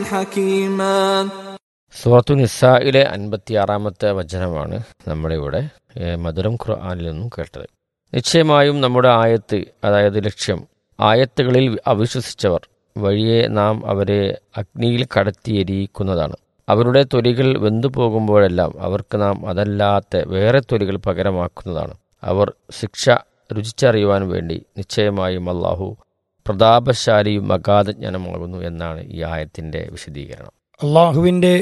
حكيما സൂറത്തു നിസായിലെ അൻപത്തിയാറാമത്തെ വചനമാണ് നമ്മളിവിടെ ഏഹ്, മധുരം ഖുർആനിൽ നിന്നും കേട്ടത് നിശ്ചയമായും നമ്മുടെ ആയത്ത് അതായത് ലക്ഷ്യം ആയത്തുകളിൽ അവിശ്വസിച്ചവർ വഴിയെ നാം അവരെ അഗ്നിയിൽ കടത്തിയെരിയിക്കുന്നതാണ് അവരുടെ തൊലികൾ വെന്തു പോകുമ്പോഴെല്ലാം അവർക്ക് നാം അതല്ലാത്ത വേറെ തൊലികൾ പകരമാക്കുന്നതാണ് അവർ ശിക്ഷ രുചിച്ചറിയുവാൻ വേണ്ടി നിശ്ചയമായും അള്ളാഹു പ്രതാപശാലിയും അഗാധജ്ഞാനമാകുന്നു എന്നാണ് ഈ ആയത്തിൻ്റെ വിശദീകരണം അള്ളാഹുവിൻ്റെ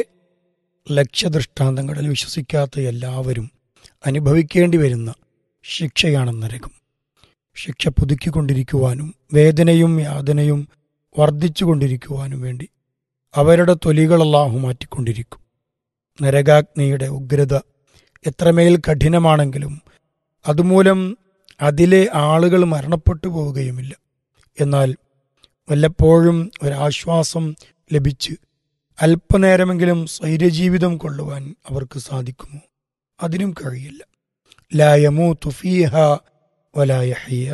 ലക്ഷ്യദൃഷ്ടാന്തങ്ങളിൽ വിശ്വസിക്കാത്ത എല്ലാവരും അനുഭവിക്കേണ്ടി വരുന്ന ശിക്ഷയാണ് നരകം ശിക്ഷ പുതുക്കിക്കൊണ്ടിരിക്കുവാനും വേദനയും യാതനയും വർദ്ധിച്ചുകൊണ്ടിരിക്കുവാനും വേണ്ടി അവരുടെ തൊലികൾ അള്ളാഹു മാറ്റിക്കൊണ്ടിരിക്കും നരകാഗ്നിയുടെ ഉഗ്രത എത്രമേൽ കഠിനമാണെങ്കിലും അതുമൂലം അതിലെ ആളുകൾ മരണപ്പെട്ടു പോവുകയുമില്ല എന്നാൽ വല്ലപ്പോഴും ഒരാശ്വാസം ലഭിച്ച് അല്പനേരമെങ്കിലും സ്വൈര്യജീവിതം കൊള്ളുവാൻ അവർക്ക് സാധിക്കുമോ അതിനും കഴിയില്ല ലായമൂ തുഫീഹ വലായഹയ്യ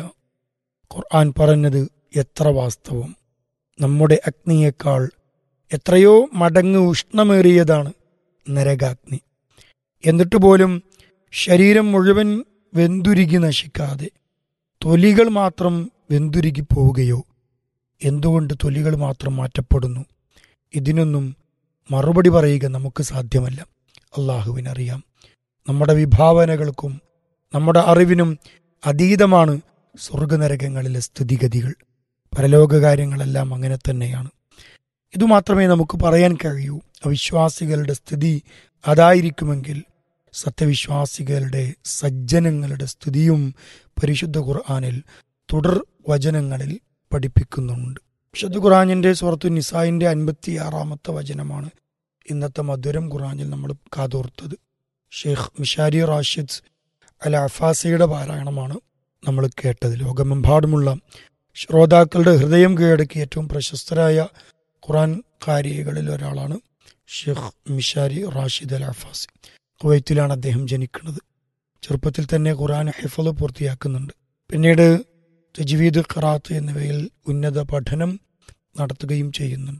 ഖുർആൻ പറഞ്ഞത് എത്ര വാസ്തവം നമ്മുടെ അഗ്നിയേക്കാൾ എത്രയോ മടങ്ങ് ഉഷ്ണമേറിയതാണ് നരകാഗ്നി എന്നിട്ട് പോലും ശരീരം മുഴുവൻ വെന്തുരുകി നശിക്കാതെ തൊലികൾ മാത്രം വെന്തുരുകി പോവുകയോ എന്തുകൊണ്ട് തൊലികൾ മാത്രം മാറ്റപ്പെടുന്നു ഇതിനൊന്നും മറുപടി പറയുക നമുക്ക് സാധ്യമല്ല അള്ളാഹുവിനറിയാം നമ്മുടെ വിഭാവനകൾക്കും നമ്മുടെ അറിവിനും അതീതമാണ് സ്വർഗനരകങ്ങളിലെ സ്ഥിതിഗതികൾ പരലോക കാര്യങ്ങളെല്ലാം അങ്ങനെ തന്നെയാണ് ഇതുമാത്രമേ നമുക്ക് പറയാൻ കഴിയൂ അവിശ്വാസികളുടെ സ്ഥിതി അതായിരിക്കുമെങ്കിൽ സത്യവിശ്വാസികളുടെ സജ്ജനങ്ങളുടെ സ്ഥിതിയും പരിശുദ്ധ ഖുർആാനിൽ തുടർ വചനങ്ങളിൽ പഠിപ്പിക്കുന്നുണ്ട് വിശുദ്ധ ഖുറാനിന്റെ സുഹൃത്തു നിസായിന്റെ അൻപത്തി ആറാമത്തെ വചനമാണ് ഇന്നത്തെ മധുരം ഖുറാനിൽ നമ്മൾ കാതോർത്തത് ഷെയ്ഖ് മിഷാരി റാഷിദ് അൽ അഫാസിയുടെ പാരായണമാണ് നമ്മൾ കേട്ടത് ലോകമെമ്പാടുമുള്ള ശ്രോതാക്കളുടെ ഹൃദയം കീഴടക്കി ഏറ്റവും പ്രശസ്തരായ ഖുറാൻ കാരികളിൽ ഒരാളാണ് Sheikh Mishary Rashid Al Afasy കുവൈത്തിലാണ് അദ്ദേഹം ജനിക്കുന്നത് ചെറുപ്പത്തിൽ തന്നെ ഖുറാൻ ഹിഫല് പൂർത്തിയാക്കുന്നുണ്ട് പിന്നീട് തജ്വീദ് ഖറാത്ത് എന്നിവയിൽ ഉന്നത പഠനം നടത്തുകയും ചെയ്യുന്നുണ്ട്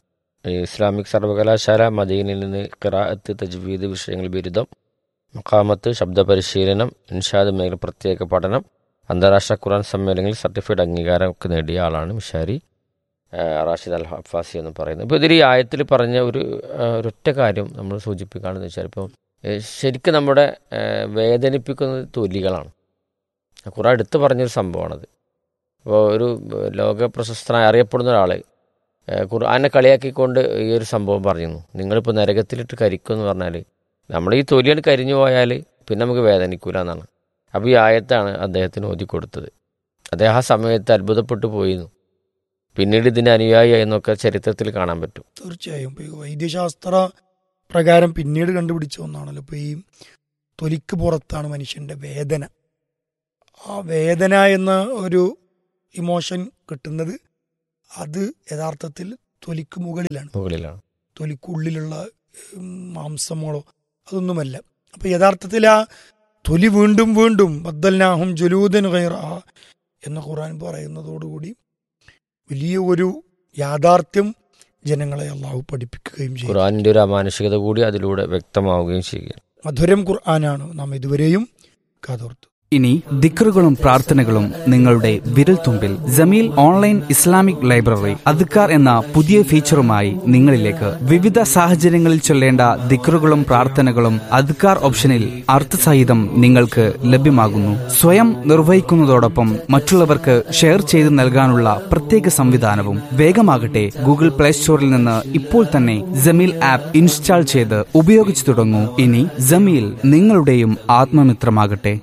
ഈ ഇസ്ലാമിക് സർവകലാശാല മദീനയിൽ നിന്ന് ഖിറാഅത്ത് തജ്വീദ് വിഷയങ്ങൾ ബിരുദം മക്കാമത്ത് ശബ്ദ പരിശീലനം ഇൻഷാദ് മേഖല പ്രത്യേക പഠനം അന്താരാഷ്ട്ര ഖുറാൻ സമ്മേളനങ്ങളിൽ സർട്ടിഫൈഡ് അംഗീകാരമൊക്കെ നേടിയ ആളാണ് മിഷാരി ആ, റാഷിദ് അൽ ഹഫാസി എന്ന് പറയുന്നത് ഇപ്പോൾ ഇതിൽ ഈ ആയത്തിൽ പറഞ്ഞ ഒരു ആ, ഒരൊറ്റ കാര്യം നമ്മൾ സൂചിപ്പിക്കുകയാണെന്ന് വെച്ചാൽ ഇപ്പോൾ ഏ, ശരിക്കും നമ്മുടെ ഏ, വേദനിപ്പിക്കുന്നത് തൊലികളാണ് ഖുറാൻ എടുത്തു പറഞ്ഞൊരു സംഭവമാണത് അപ്പോൾ ഒരു ലോക പ്രശസ്തനായ അറിയപ്പെടുന്ന ഒരാൾ ഖുർആനെ കളിയാക്കിക്കൊണ്ട് ഈ ഒരു സംഭവം പറഞ്ഞിരുന്നു നിങ്ങളിപ്പോൾ നരകത്തിലിട്ട് കരിക്കുമെന്ന് പറഞ്ഞാൽ നമ്മുടെ ഈ തൊലിയാണ് കരിഞ്ഞു പോയാൽ പിന്നെ നമുക്ക് വേദനിക്കൂല എന്നാണ് അപ്പോൾ ഈ ആയത്താണ് അദ്ദേഹത്തിന് ഓതി കൊടുത്തത് അദ്ദേഹം ആ സമയത്ത് അത്ഭുതപ്പെട്ടു പോയിരുന്നു പിന്നീട് ഇതിൻ്റെ അനുയായി എന്നൊക്കെ ചരിത്രത്തിൽ കാണാൻ പറ്റും തീർച്ചയായും ഇപ്പൊ ഈ വൈദ്യശാസ്ത്ര പ്രകാരം പിന്നീട് കണ്ടുപിടിച്ച ഒന്നാണല്ലോ ഇപ്പൊ ഈ തൊലിക്ക് പുറത്താണ് മനുഷ്യന്റെ വേദന ആ വേദന എന്ന ഒരു ഇമോഷൻ കിട്ടുന്നത് അത് യഥാർത്ഥത്തിൽ തൊലിക്ക് മുകളിലാണ് മുകളിലാണ് തൊലിക്കുള്ളിലുള്ള ഉം, മാംസങ്ങളോ അതൊന്നുമല്ല അപ്പൊ യഥാർത്ഥത്തിൽ ആ തൊലി വീണ്ടും വീണ്ടും ബദ്ദൽനാഹും ജുലൂദൻ ഗൈറ എന്ന ഖുർആൻ പറയുന്നതോടുകൂടി വലിയ ഒരു യാഥാർത്ഥ്യം ജനങ്ങളെ അള്ളാഹു പഠിപ്പിക്കുകയും ചെയ്യും ഖുർആാനിൻ്റെ ഒരു അമാനുഷികത കൂടി അതിലൂടെ വ്യക്തമാവുകയും ചെയ്യുകയാണ് മധുരം ഖുർആനാണ് നാം ഇതുവരെയും കാതോർത്ത് ഇനി ദിക്റുകളും പ്രാർത്ഥനകളും നിങ്ങളുടെ വിരൽത്തുമ്പിൽ ജമീൽ ഓൺലൈൻ ഇസ്ലാമിക് ലൈബ്രറി അദ്ക്കാർ എന്ന പുതിയ ഫീച്ചറുമായി നിങ്ങളിലേക്ക് വിവിധ സാഹചര്യങ്ങളിൽ ചൊല്ലേണ്ട ദിക്റുകളും പ്രാർത്ഥനകളും അദ്ക്കാർ ഓപ്ഷനിൽ അർത്ഥസഹിതം നിങ്ങൾക്ക് ലഭ്യമാകുന്നു സ്വയം നിർവഹിക്കുന്നതോടൊപ്പം മറ്റുള്ളവർക്ക് ഷെയർ ചെയ്ത് നൽകാനുള്ള പ്രത്യേക സംവിധാനവും വേഗമാകട്ടെ ഗൂഗിൾ പ്ലേ സ്റ്റോറിൽ നിന്ന് ഇപ്പോൾ തന്നെ ജമീൽ ആപ്പ് ഇൻസ്റ്റാൾ ചെയ്ത് ഉപയോഗിച്ചു തുടങ്ങൂ ഇനി ജമീൽ നിങ്ങളുടെയും ആത്മമിത്രമാകട്ടെ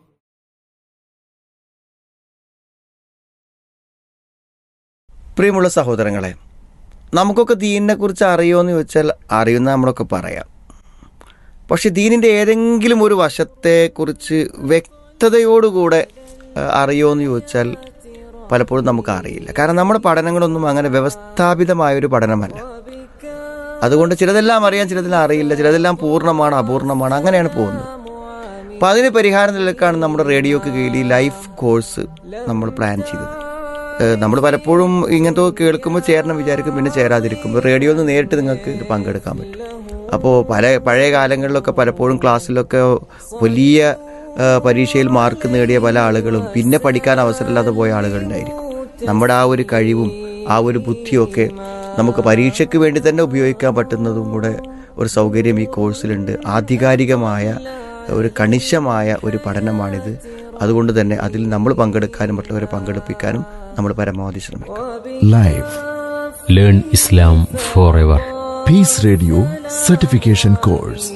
പ്രിയമുള്ള സഹോദരങ്ങളെ നമുക്കൊക്കെ ദീനിനെ കുറിച്ച് അറിയുമോ ചോദിച്ചാൽ അറിയുന്ന നമ്മളൊക്കെ പറയാം പക്ഷെ ദീനിൻ്റെ ഏതെങ്കിലും ഒരു വശത്തെക്കുറിച്ച് വ്യക്തതയോടുകൂടെ ഏഹ്, അറിയുമോ എന്ന് ചോദിച്ചാൽ പലപ്പോഴും നമുക്ക് അറിയില്ല കാരണം നമ്മുടെ പഠനങ്ങളൊന്നും അങ്ങനെ വ്യവസ്ഥാപിതമായ ഒരു പഠനമല്ല അതുകൊണ്ട് ചിലതെല്ലാം അറിയാം ചിലതെല്ലാം അറിയില്ല ചിലതെല്ലാം പൂർണ്ണമാണ് അപൂർണമാണ് അങ്ങനെയാണ് പോകുന്നത് അപ്പോൾ അതിന് പരിഹാരം നിലക്കാണ് നമ്മുടെ റേഡിയോക്ക് കീഴിൽ ഈ ലൈഫ് കോഴ്സ് നമ്മൾ പ്ലാൻ ചെയ്തത് നമ്മൾ പലപ്പോഴും ഇങ്ങനത്തെ കേൾക്കുമ്പോൾ ചേരണം വിചാരിക്കും പിന്നെ ചേരാതിരിക്കും റേഡിയോയിൽ നിന്ന് നേരിട്ട് നിങ്ങൾക്ക് ഇത് പങ്കെടുക്കാൻ പറ്റും അപ്പോൾ പല പഴയ കാലങ്ങളിലൊക്കെ പലപ്പോഴും ക്ലാസ്സിലൊക്കെ വലിയ ആ, പരീക്ഷയിൽ മാർക്ക് നേടിയ പല ആളുകളും പിന്നെ പഠിക്കാൻ അവസരമില്ലാതെ പോയ ആളുകളുണ്ടായിരിക്കും നമ്മുടെ ആ ഒരു കഴിവും ആ ഒരു ബുദ്ധിയൊക്കെ നമുക്ക് പരീക്ഷയ്ക്ക് വേണ്ടി തന്നെ ഉപയോഗിക്കാൻ പറ്റുന്നതും കൂടെ ഒരു സൗകര്യം ഈ കോഴ്സിലുണ്ട് ആധികാരികമായ ഒരു കണിശമായ ഒരു പഠനമാണിത് അതുകൊണ്ട് തന്നെ അതിൽ നമ്മൾ പങ്കെടുക്കാനും മറ്റുള്ളവരെ പങ്കെടുപ്പിക്കാനും നമ്മൾ പരമാവധി ശ്രമിക്കും Live. Learn Islam forever. Peace Radio Certification Course.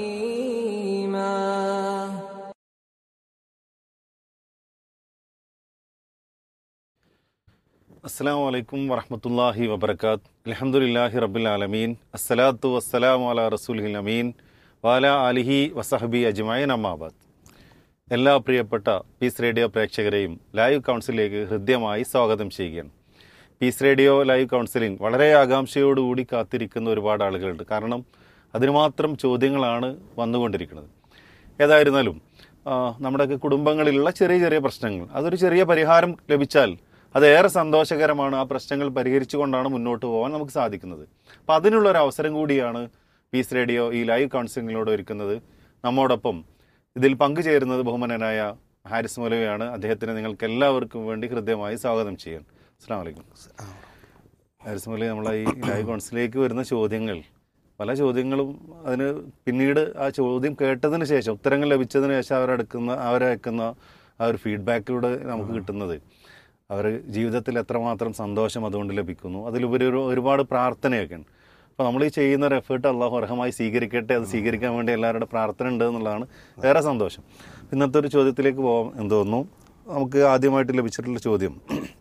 അസ്സാം വലൈക്കും വറഹമത്തല്ലാഹി വബർക്കാത്ത് അലഹമുല്ലാഹി റബ്ബുൽ ആലമീൻ അസ്സലാത്തു വസ്സലാമു അല റസൂൽഹിൽ അമീൻ വാല അലിഹി വസഹബി അജ്മൈൻ അമ്മാബാദ് എല്ലാ പ്രിയപ്പെട്ട പീസ് റേഡിയോ പ്രേക്ഷകരെയും ലൈവ് കൗൺസിലിലേക്ക് ഹൃദ്യമായി സ്വാഗതം ചെയ്യുകയാണ് പീസ് റേഡിയോ ലൈവ് കൗൺസിലിംഗ് വളരെ ആകാംക്ഷയോടുകൂടി കാത്തിരിക്കുന്ന ഒരുപാട് ആളുകളുണ്ട് കാരണം അതിനുമാത്രം ചോദ്യങ്ങളാണ് വന്നുകൊണ്ടിരിക്കുന്നത് ഏതായിരുന്നാലും ആ, നമ്മുടെയൊക്കെ കുടുംബങ്ങളിലുള്ള ചെറിയ ചെറിയ പ്രശ്നങ്ങൾ അതൊരു ചെറിയ പരിഹാരം ലഭിച്ചാൽ അത് ഏറെ സന്തോഷകരമാണ് ആ പ്രശ്നങ്ങൾ പരിഹരിച്ചുകൊണ്ടാണ് മുന്നോട്ട് പോകാൻ നമുക്ക് സാധിക്കുന്നത് അപ്പം അതിനുള്ള ഒരു അവസരം കൂടിയാണ് പീസ് റേഡിയോ ഈ ലൈവ് കൗൺസിലിങ്ങിലൂടെ ഒരുക്കുന്നത് നമ്മോടൊപ്പം ഇതിൽ പങ്കുചേരുന്നത് ബഹുമാനനായ ഹാരിസ് മൗലവിയാണ് അദ്ദേഹത്തിന് നിങ്ങൾക്ക് എല്ലാവർക്കും വേണ്ടി ഹൃദ്യമായി സ്വാഗതം ചെയ്യാൻ അസ്സാം വലൈക്കും ഹാരിസ് മൗലവി നമ്മളെ ഈ ലൈവ് കൗൺസിലേക്ക് വരുന്ന ചോദ്യങ്ങൾ പല ചോദ്യങ്ങളും അതിന് പിന്നീട് ആ ചോദ്യം കേട്ടതിന് ശേഷം ഉത്തരങ്ങൾ ലഭിച്ചതിന് ശേഷം അവരെടുക്കുന്ന അവരയക്കുന്ന ആ ഒരു ഫീഡ്ബാക്കിലൂടെ നമുക്ക് കിട്ടുന്നത് അവർ ജീവിതത്തിൽ എത്രമാത്രം സന്തോഷം അതുകൊണ്ട് ലഭിക്കുന്നു അതിലുപരി ഒരു ഒരുപാട് പ്രാർത്ഥനയൊക്കെയാണ് അപ്പോൾ നമ്മൾ ഈ ചെയ്യുന്ന ഒരു എഫേർട്ട് അള്ളാഹു അർഹമായി സ്വീകരിക്കട്ടെ അത് സ്വീകരിക്കാൻ വേണ്ടി എല്ലാവരുടെ പ്രാർത്ഥന ഉണ്ട് എന്നുള്ളതാണ് വേറെ സന്തോഷം ഇന്നത്തെ ഒരു ചോദ്യത്തിലേക്ക് പോകാം എന്ന് തോന്നുന്നു നമുക്ക് ആദ്യമായിട്ട് ലഭിച്ചിട്ടുള്ള ചോദ്യം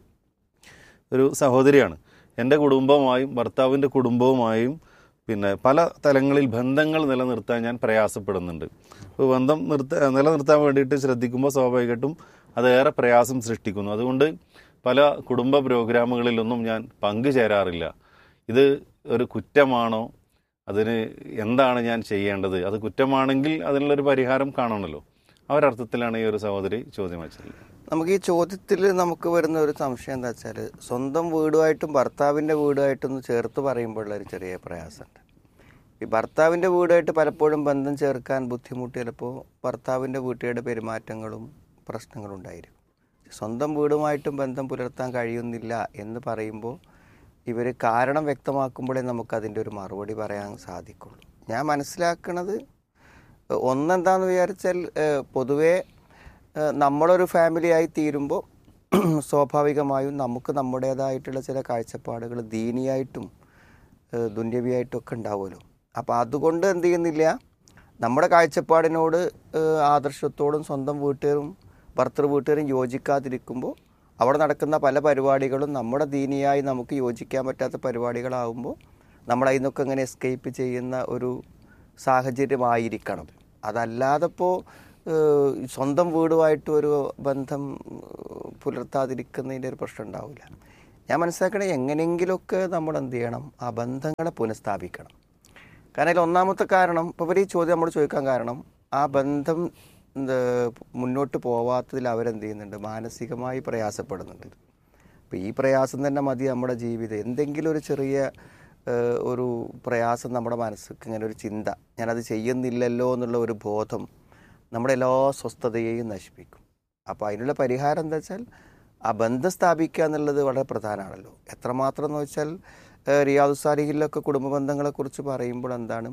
ഒരു സഹോദരിയാണ് എൻ്റെ കുടുംബവുമായും ഭർത്താവിൻ്റെ കുടുംബവുമായും പിന്നെ പല തലങ്ങളിൽ ബന്ധങ്ങൾ നിലനിർത്താൻ ഞാൻ പ്രയാസപ്പെടുന്നുണ്ട് അപ്പോൾ ബന്ധം നിർത്ത നിലനിർത്താൻ വേണ്ടിയിട്ട് ശ്രദ്ധിക്കുമ്പോൾ സ്വാഭാവികമായിട്ടും അതേറെ പ്രയാസം സൃഷ്ടിക്കുന്നു അതുകൊണ്ട് പല കുടുംബ പ്രോഗ്രാമുകളിലൊന്നും ഞാൻ പങ്കുചേരാറില്ല ഇത് ഒരു കുറ്റമാണോ അതിന് എന്താണ് ഞാൻ ചെയ്യേണ്ടത് അത് കുറ്റമാണെങ്കിൽ അതിനുള്ളൊരു പരിഹാരം കാണണമല്ലോ ആ ഒരർത്ഥത്തിലാണ് ഈ ഒരു സഹോദരി ചോദ്യം വെച്ചത് നമുക്ക് ഈ ചോദ്യത്തിൽ നമുക്ക് വരുന്ന ഒരു സംശയം എന്താ വെച്ചാൽ സ്വന്തം വീടുമായിട്ടും ഭർത്താവിൻ്റെ വീടുമായിട്ടും ഒന്ന് ചേർത്ത് പറയുമ്പോഴുള്ള ഒരു ചെറിയ പ്രയാസമുണ്ട് ഈ ഭർത്താവിൻ്റെ വീടായിട്ട് പലപ്പോഴും ബന്ധം ചേർക്കാൻ ബുദ്ധിമുട്ട് ചിലപ്പോൾ ഭർത്താവിൻ്റെ വീട്ടുകാരുടെ പെരുമാറ്റങ്ങളും പ്രശ്നങ്ങളും ഉണ്ടായിരിക്കും സ്വന്തം വീടുമായിട്ടും ബന്ധം പുലർത്താൻ കഴിയുന്നില്ല എന്ന് പറയുമ്പോൾ ഇവർ കാരണം വ്യക്തമാക്കുമ്പോഴേ നമുക്ക് അതിൻ്റെ ഒരു മറുപടി പറയാൻ സാധിക്കുള്ളൂ ഞാൻ മനസ്സിലാക്കണത് ഒന്നെന്താന്ന് വിചാരിച്ചാൽ ഏഹ്, പൊതുവേ ഏഹ്, നമ്മളൊരു ഫാമിലിയായി തീരുമ്പോൾ സ്വാഭാവികമായും നമുക്ക് നമ്മുടേതായിട്ടുള്ള ചില കാഴ്ചപ്പാടുകൾ ദീനിയായിട്ടും ഏഹ്, ദുന്യവിയായിട്ടും ഒക്കെ ഉണ്ടാവുമല്ലോ അപ്പോൾ അതുകൊണ്ട് എന്ത് ചെയ്യുന്നില്ല നമ്മുടെ കാഴ്ചപ്പാടിനോട് ഏഹ്, ആദർശത്തോടും സ്വന്തം വീട്ടുകാരും ഭർത്തൃ വീട്ടുകാരും യോജിക്കാതിരിക്കുമ്പോൾ അവിടെ നടക്കുന്ന പല പരിപാടികളും നമ്മുടെ ദീനിയായി നമുക്ക് യോജിക്കാൻ പറ്റാത്ത പരിപാടികളാവുമ്പോൾ നമ്മൾ അതിൽ നിന്നൊക്കെ ഇങ്ങനെ എസ്കേപ്പ് ചെയ്യുന്ന ഒരു സാഹചര്യമായിരിക്കണം അതല്ലാതെ ഇപ്പോൾ സ്വന്തം വീടുമായിട്ട് ഒരു ബന്ധം ഏഹ്, പുലർത്താതിരിക്കുന്നതിൻ്റെ ഒരു പ്രശ്നം ഉണ്ടാവില്ല ഞാൻ മനസ്സിലാക്കണേ എങ്ങനെയെങ്കിലുമൊക്കെ നമ്മൾ എന്ത് ചെയ്യണം ആ ബന്ധങ്ങളെ പുനഃസ്ഥാപിക്കണം കാരണം അതിൽ ഒന്നാമത്തെ കാരണം ഇപ്പോൾ ഇവർ ഈ ചോദ്യം നമ്മൾ ചോദിക്കാൻ കാരണം ആ ബന്ധം എന്ത് മുന്നോട്ട് പോവാത്തതിൽ അവരെന്ത് ചെയ്യുന്നുണ്ട് മാനസികമായി പ്രയാസപ്പെടുന്നുണ്ട് അപ്പോൾ ഈ പ്രയാസം തന്നെ മതി നമ്മുടെ ജീവിതം എന്തെങ്കിലും ഒരു ചെറിയ ഏഹ്, ഒരു പ്രയാസം നമ്മുടെ മനസ്സിലേക്ക് ഇങ്ങനെ ഒരു ചിന്ത ഞാനത് ചെയ്യുന്നില്ലല്ലോ എന്നുള്ള ഒരു ബോധം നമ്മുടെ എല്ലാ സ്വസ്ഥതയെയും നശിപ്പിക്കും അപ്പോൾ അതിനുള്ള പരിഹാരം എന്താ വെച്ചാൽ ആ ബന്ധം സ്ഥാപിക്കുക എന്നുള്ളത് വളരെ പ്രധാനമാണല്ലോ എത്രമാത്രം എന്ന് വെച്ചാൽ ഏഹ്, റിയാദു സാലിഹിലൊക്കെ കുടുംബ ബന്ധങ്ങളെക്കുറിച്ച് പറയുമ്പോൾ എന്താണ്